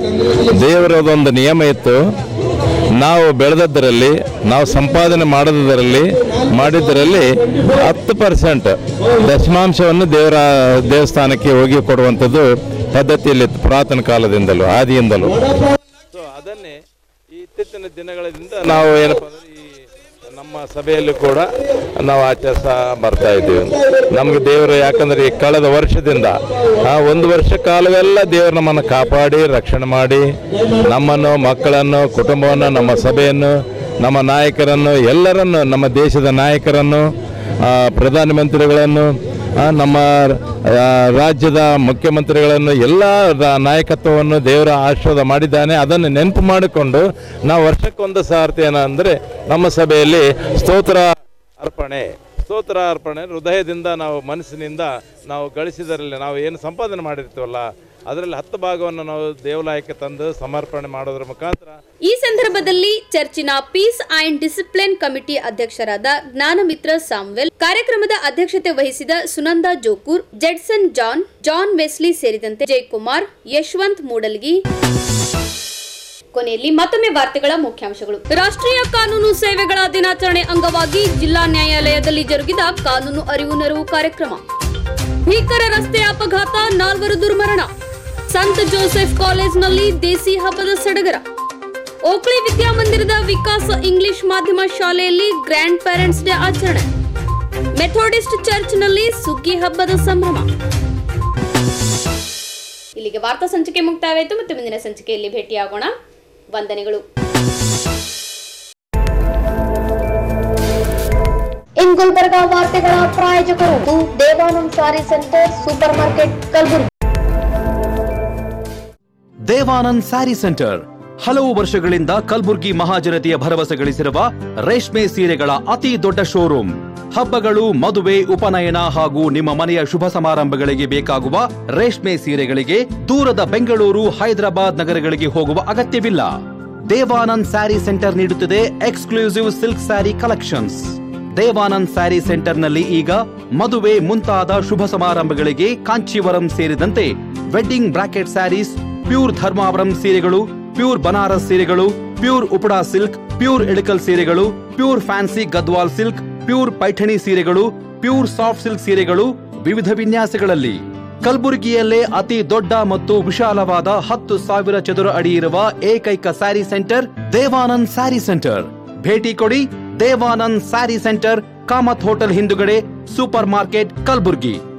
ದೇವರದೊಂದು ನಿಯಮ ಇತ್ತು ನಾವು ಬೆಳೆದದ್ದರಲ್ಲಿ ನಾವು ಸಂಪಾದನೆ ಮಾಡೋದರಲ್ಲಿ ಮಾಡಿದ್ದರಲ್ಲಿ ಹತ್ತು ಪರ್ಸೆಂಟ್ ದಶಮಾಂಶವನ್ನು ದೇವರ ದೇವಸ್ಥಾನಕ್ಕೆ ಹೋಗಿ ಕೊಡುವಂಥದ್ದು ಪದ್ಧತಿಯಲ್ಲಿತ್ತು ಪುರಾತನ ಕಾಲದಿಂದಲೂ ಆದಿಯಿಂದಲೂ ಸೊ ಅದನ್ನೇ ಈ ಇತ್ತೀಚಿನ ದಿನಗಳಿಂದ ನಾವು ಏನಪ್ಪ ಅಂದ್ರೆ ಈ ನಮ್ಮ ಸಭೆಯಲ್ಲಿ ಕೂಡ ನಾವು ಆಚರಿಸ್ತಾ ಬರ್ತಾ ಇದ್ದೀವಿ ನಮಗೆ ದೇವರು ಯಾಕಂದ್ರೆ ಈ ಕಳೆದ ವರ್ಷದಿಂದ ಆ ಒಂದು ವರ್ಷ ಕಾಲವೆಲ್ಲ ದೇವರು ನಮ್ಮನ್ನು ಕಾಪಾಡಿ ರಕ್ಷಣೆ ಮಾಡಿ ನಮ್ಮನ್ನು ಮಕ್ಕಳನ್ನು ಕುಟುಂಬವನ್ನು ನಮ್ಮ ಸಭೆಯನ್ನು ನಮ್ಮ ನಾಯಕರನ್ನು ಎಲ್ಲರನ್ನು ನಮ್ಮ ದೇಶದ ನಾಯಕರನ್ನು ಆ, ಪ್ರಧಾನಮಂತ್ರಿಗಳನ್ನು ಆ, ನಮ್ಮ ಆ, ರಾಜ್ಯದ ಮುಖ್ಯಮಂತ್ರಿಗಳನ್ನು ಎಲ್ಲ ರ- ನಾಯಕತ್ವವನ್ನು ದೇವರ ಆಶೀರ್ವಾದ ಮಾಡಿದ್ದಾನೆ ಅದನ್ನು ನೆನಪು ಮಾಡಿಕೊಂಡು ನಾವು ವರ್ಷಕ್ಕೊಂದು ಸಾರ್ತಿ ಏನಂದರೆ ನಮ್ಮ ಸಭೆಯಲ್ಲಿ ಸ್ತೋತ್ರ ಅರ್ಪಣೆ ಸ್ತೋತ್ರ ಅರ್ಪಣೆ ಹೃದಯದಿಂದ ನಾವು ಮನಸ್ಸಿನಿಂದ ನಾವು ಗಳಿಸಿದರಲ್ಲಿ ನಾವು ಏನು ಸಂಪಾದನೆ ಮಾಡಿರ್ತೀವಲ್ಲ ಅದರಲ್ಲಿ ಹತ್ತು ಭಾಗವನ್ನು ನಾವು ದೇವಾಲಯಕ್ಕೆ ತಂದು ಸಮರ್ಪಣೆ ಮಾಡೋದ್ರ ಮುಖಾಂತರ ಈ ಸಂದರ್ಭದಲ್ಲಿ ಚರ್ಚಿನ ಪೀಸ್ ಅಂಡ್ ಡಿಸಿಪ್ಲಿನ್ ಕಮಿಟಿ ಅಧ್ಯಕ್ಷರಾದ ಜ್ಞಾನಮಿತ್ರ ಸಾಮ್ವೆಲ್ ಕಾರ್ಯಕ್ರಮದ ಅಧ್ಯಕ್ಷತೆ ವಹಿಸಿದ Sunanda Jokur Judson John John Wesley ಸೇರಿದಂತೆ ಜಯಕುಮಾರ್ ಯಶವಂತ್ ಮೂಡಲ್ಗಿ ಕೊನೆಯಲ್ಲಿ ಮತ್ತೊಮ್ಮೆ ವಾರ್ತೆಗಳ ಮುಖ್ಯಾಂಶಗಳು ರಾಷ್ಟ್ರೀಯ ಕಾನೂನು ಸೇವೆಗಳ ದಿನಾಚರಣೆ ಅಂಗವಾಗಿ ಜಿಲ್ಲಾ ನ್ಯಾಯಾಲಯದಲ್ಲಿ ಜರುಗಿದ ಕಾನೂನು ಅರಿವು ನೆರವು ಕಾರ್ಯಕ್ರಮ ಭೀಕರ ರಸ್ತೆ ಅಪಘಾತ ನಾಲ್ವರು ದುರ್ಮರಣ ಸಂತ ಜೋಸೆಫ್ ಕಾಲೇಜ್ನಲ್ಲಿ ದೇಸಿ ಹಬ್ಬದ ಸಡಗರ ಓಕ್ಳಿ ವಿದ್ಯಾಮಂದಿರದ ವಿಕಾಸ ಇಂಗ್ಲಿಷ್ ಮಾಧ್ಯಮ ಶಾಲೆಯಲ್ಲಿ ಗ್ರ್ಯಾಂಡ್ ಪೇರೆಂಟ್ಸ್ ಡೇ ಆಚರಣೆ ಮೆಥೋಡಿಸ್ಟ್ ಚರ್ಚ್ನಲ್ಲಿ ಸುಗ್ಗಿ ಹಬ್ಬದ ಸಂಭ್ರಮ ಇಲ್ಲಿಗೆ ವಾರ್ತಾ ಸಂಚಿಕೆ ಮುಕ್ತಾಯವಾಯಿತು ಮತ್ತು ಮುಂದಿನ ಸಂಚಿಕೆಯಲ್ಲಿ ಭೇಟಿಯಾಗೋಣ ವಂದನೆಗಳು ಇನ್ ಗುಲ್ಬರ್ಗ ವಾರ್ತೆಗಳ ಪ್ರಾಯೋಜಕರು ದೇವಾನಂದ್ ಸಾರಿ centre super market Kalaburagi Devanand sari centre ಹಲವು ವರ್ಷಗಳಿಂದ ಕಲ್ಬುರ್ಗಿ ಮಹಾಜನತೆಯ ಭರವಸೆ ಗಳಿಸಿರುವ ರೇಷ್ಮೆ ಸೀರೆಗಳ ಅತಿ ದೊಡ್ಡ ಶೋರೂಮ್ ಹಬ್ಬಗಳು ಮದುವೆ ಉಪನಯನ ಹಾಗೂ ನಿಮ್ಮ ಮನೆಯ ಶುಭ ಸಮಾರಂಭಗಳಿಗೆ ಬೇಕಾಗುವ ರೇಷ್ಮೆ ಸೀರೆಗಳಿಗೆ ದೂರದ ಬೆಂಗಳೂರು ಹೈದರಾಬಾದ್ ನಗರಗಳಿಗೆ ಹೋಗುವ ಅಗತ್ಯವಿಲ್ಲ ದೇವಾನಂದ್ ಸ್ಯಾರಿ ಸೆಂಟರ್ ನೀಡುತ್ತಿದೆ exclusive silk sari collections Devanand sari ಸೆಂಟರ್ನಲ್ಲಿ ಈಗ ಮದುವೆ ಮುಂತಾದ ಶುಭ ಸಮಾರಂಭಗಳಿಗೆ ಕಾಂಚೀವರಂ ಸೇರಿದಂತೆ wedding brocade saris pure Dharmavaram ಸೀರೆಗಳು ಪ್ಯೂರ್ ಬನಾರಸ್ ಸೀರೆಗಳು pure Uppada silk pure Ilkal ಸೀರೆಗಳು pure fancy Gadwal silk pure Paithani ಸೀರೆಗಳು ಪ್ಯೂರ್ ಸಾಫ್ಟ್ ಸಿಲ್ಕ್ ಸೀರೆಗಳು ವಿವಿಧ ವಿನ್ಯಾಸಗಳಲ್ಲಿ ಕಲಬುರಗಿಯಲ್ಲೇ ಅತಿ ದೊಡ್ಡ ಮತ್ತು ವಿಶಾಲವಾದ ಹತ್ತು ಸಾವಿರ ಚದುರ ಅಡಿ ಇರುವ ಏಕೈಕ saree centre Devanand sari centre ಭೇಟಿ ಕೊಡಿ ದೇವಾನಂದ್ ಸ್ಯಾರಿ ಸೆಂಟರ್ ಕಾಮತ್ ಹೋಟೆಲ್ ಹಿಂದುಗಡೆ ಸೂಪರ್ ಮಾರ್ಕೆಟ್ ಕಲಬುರ್ಗಿ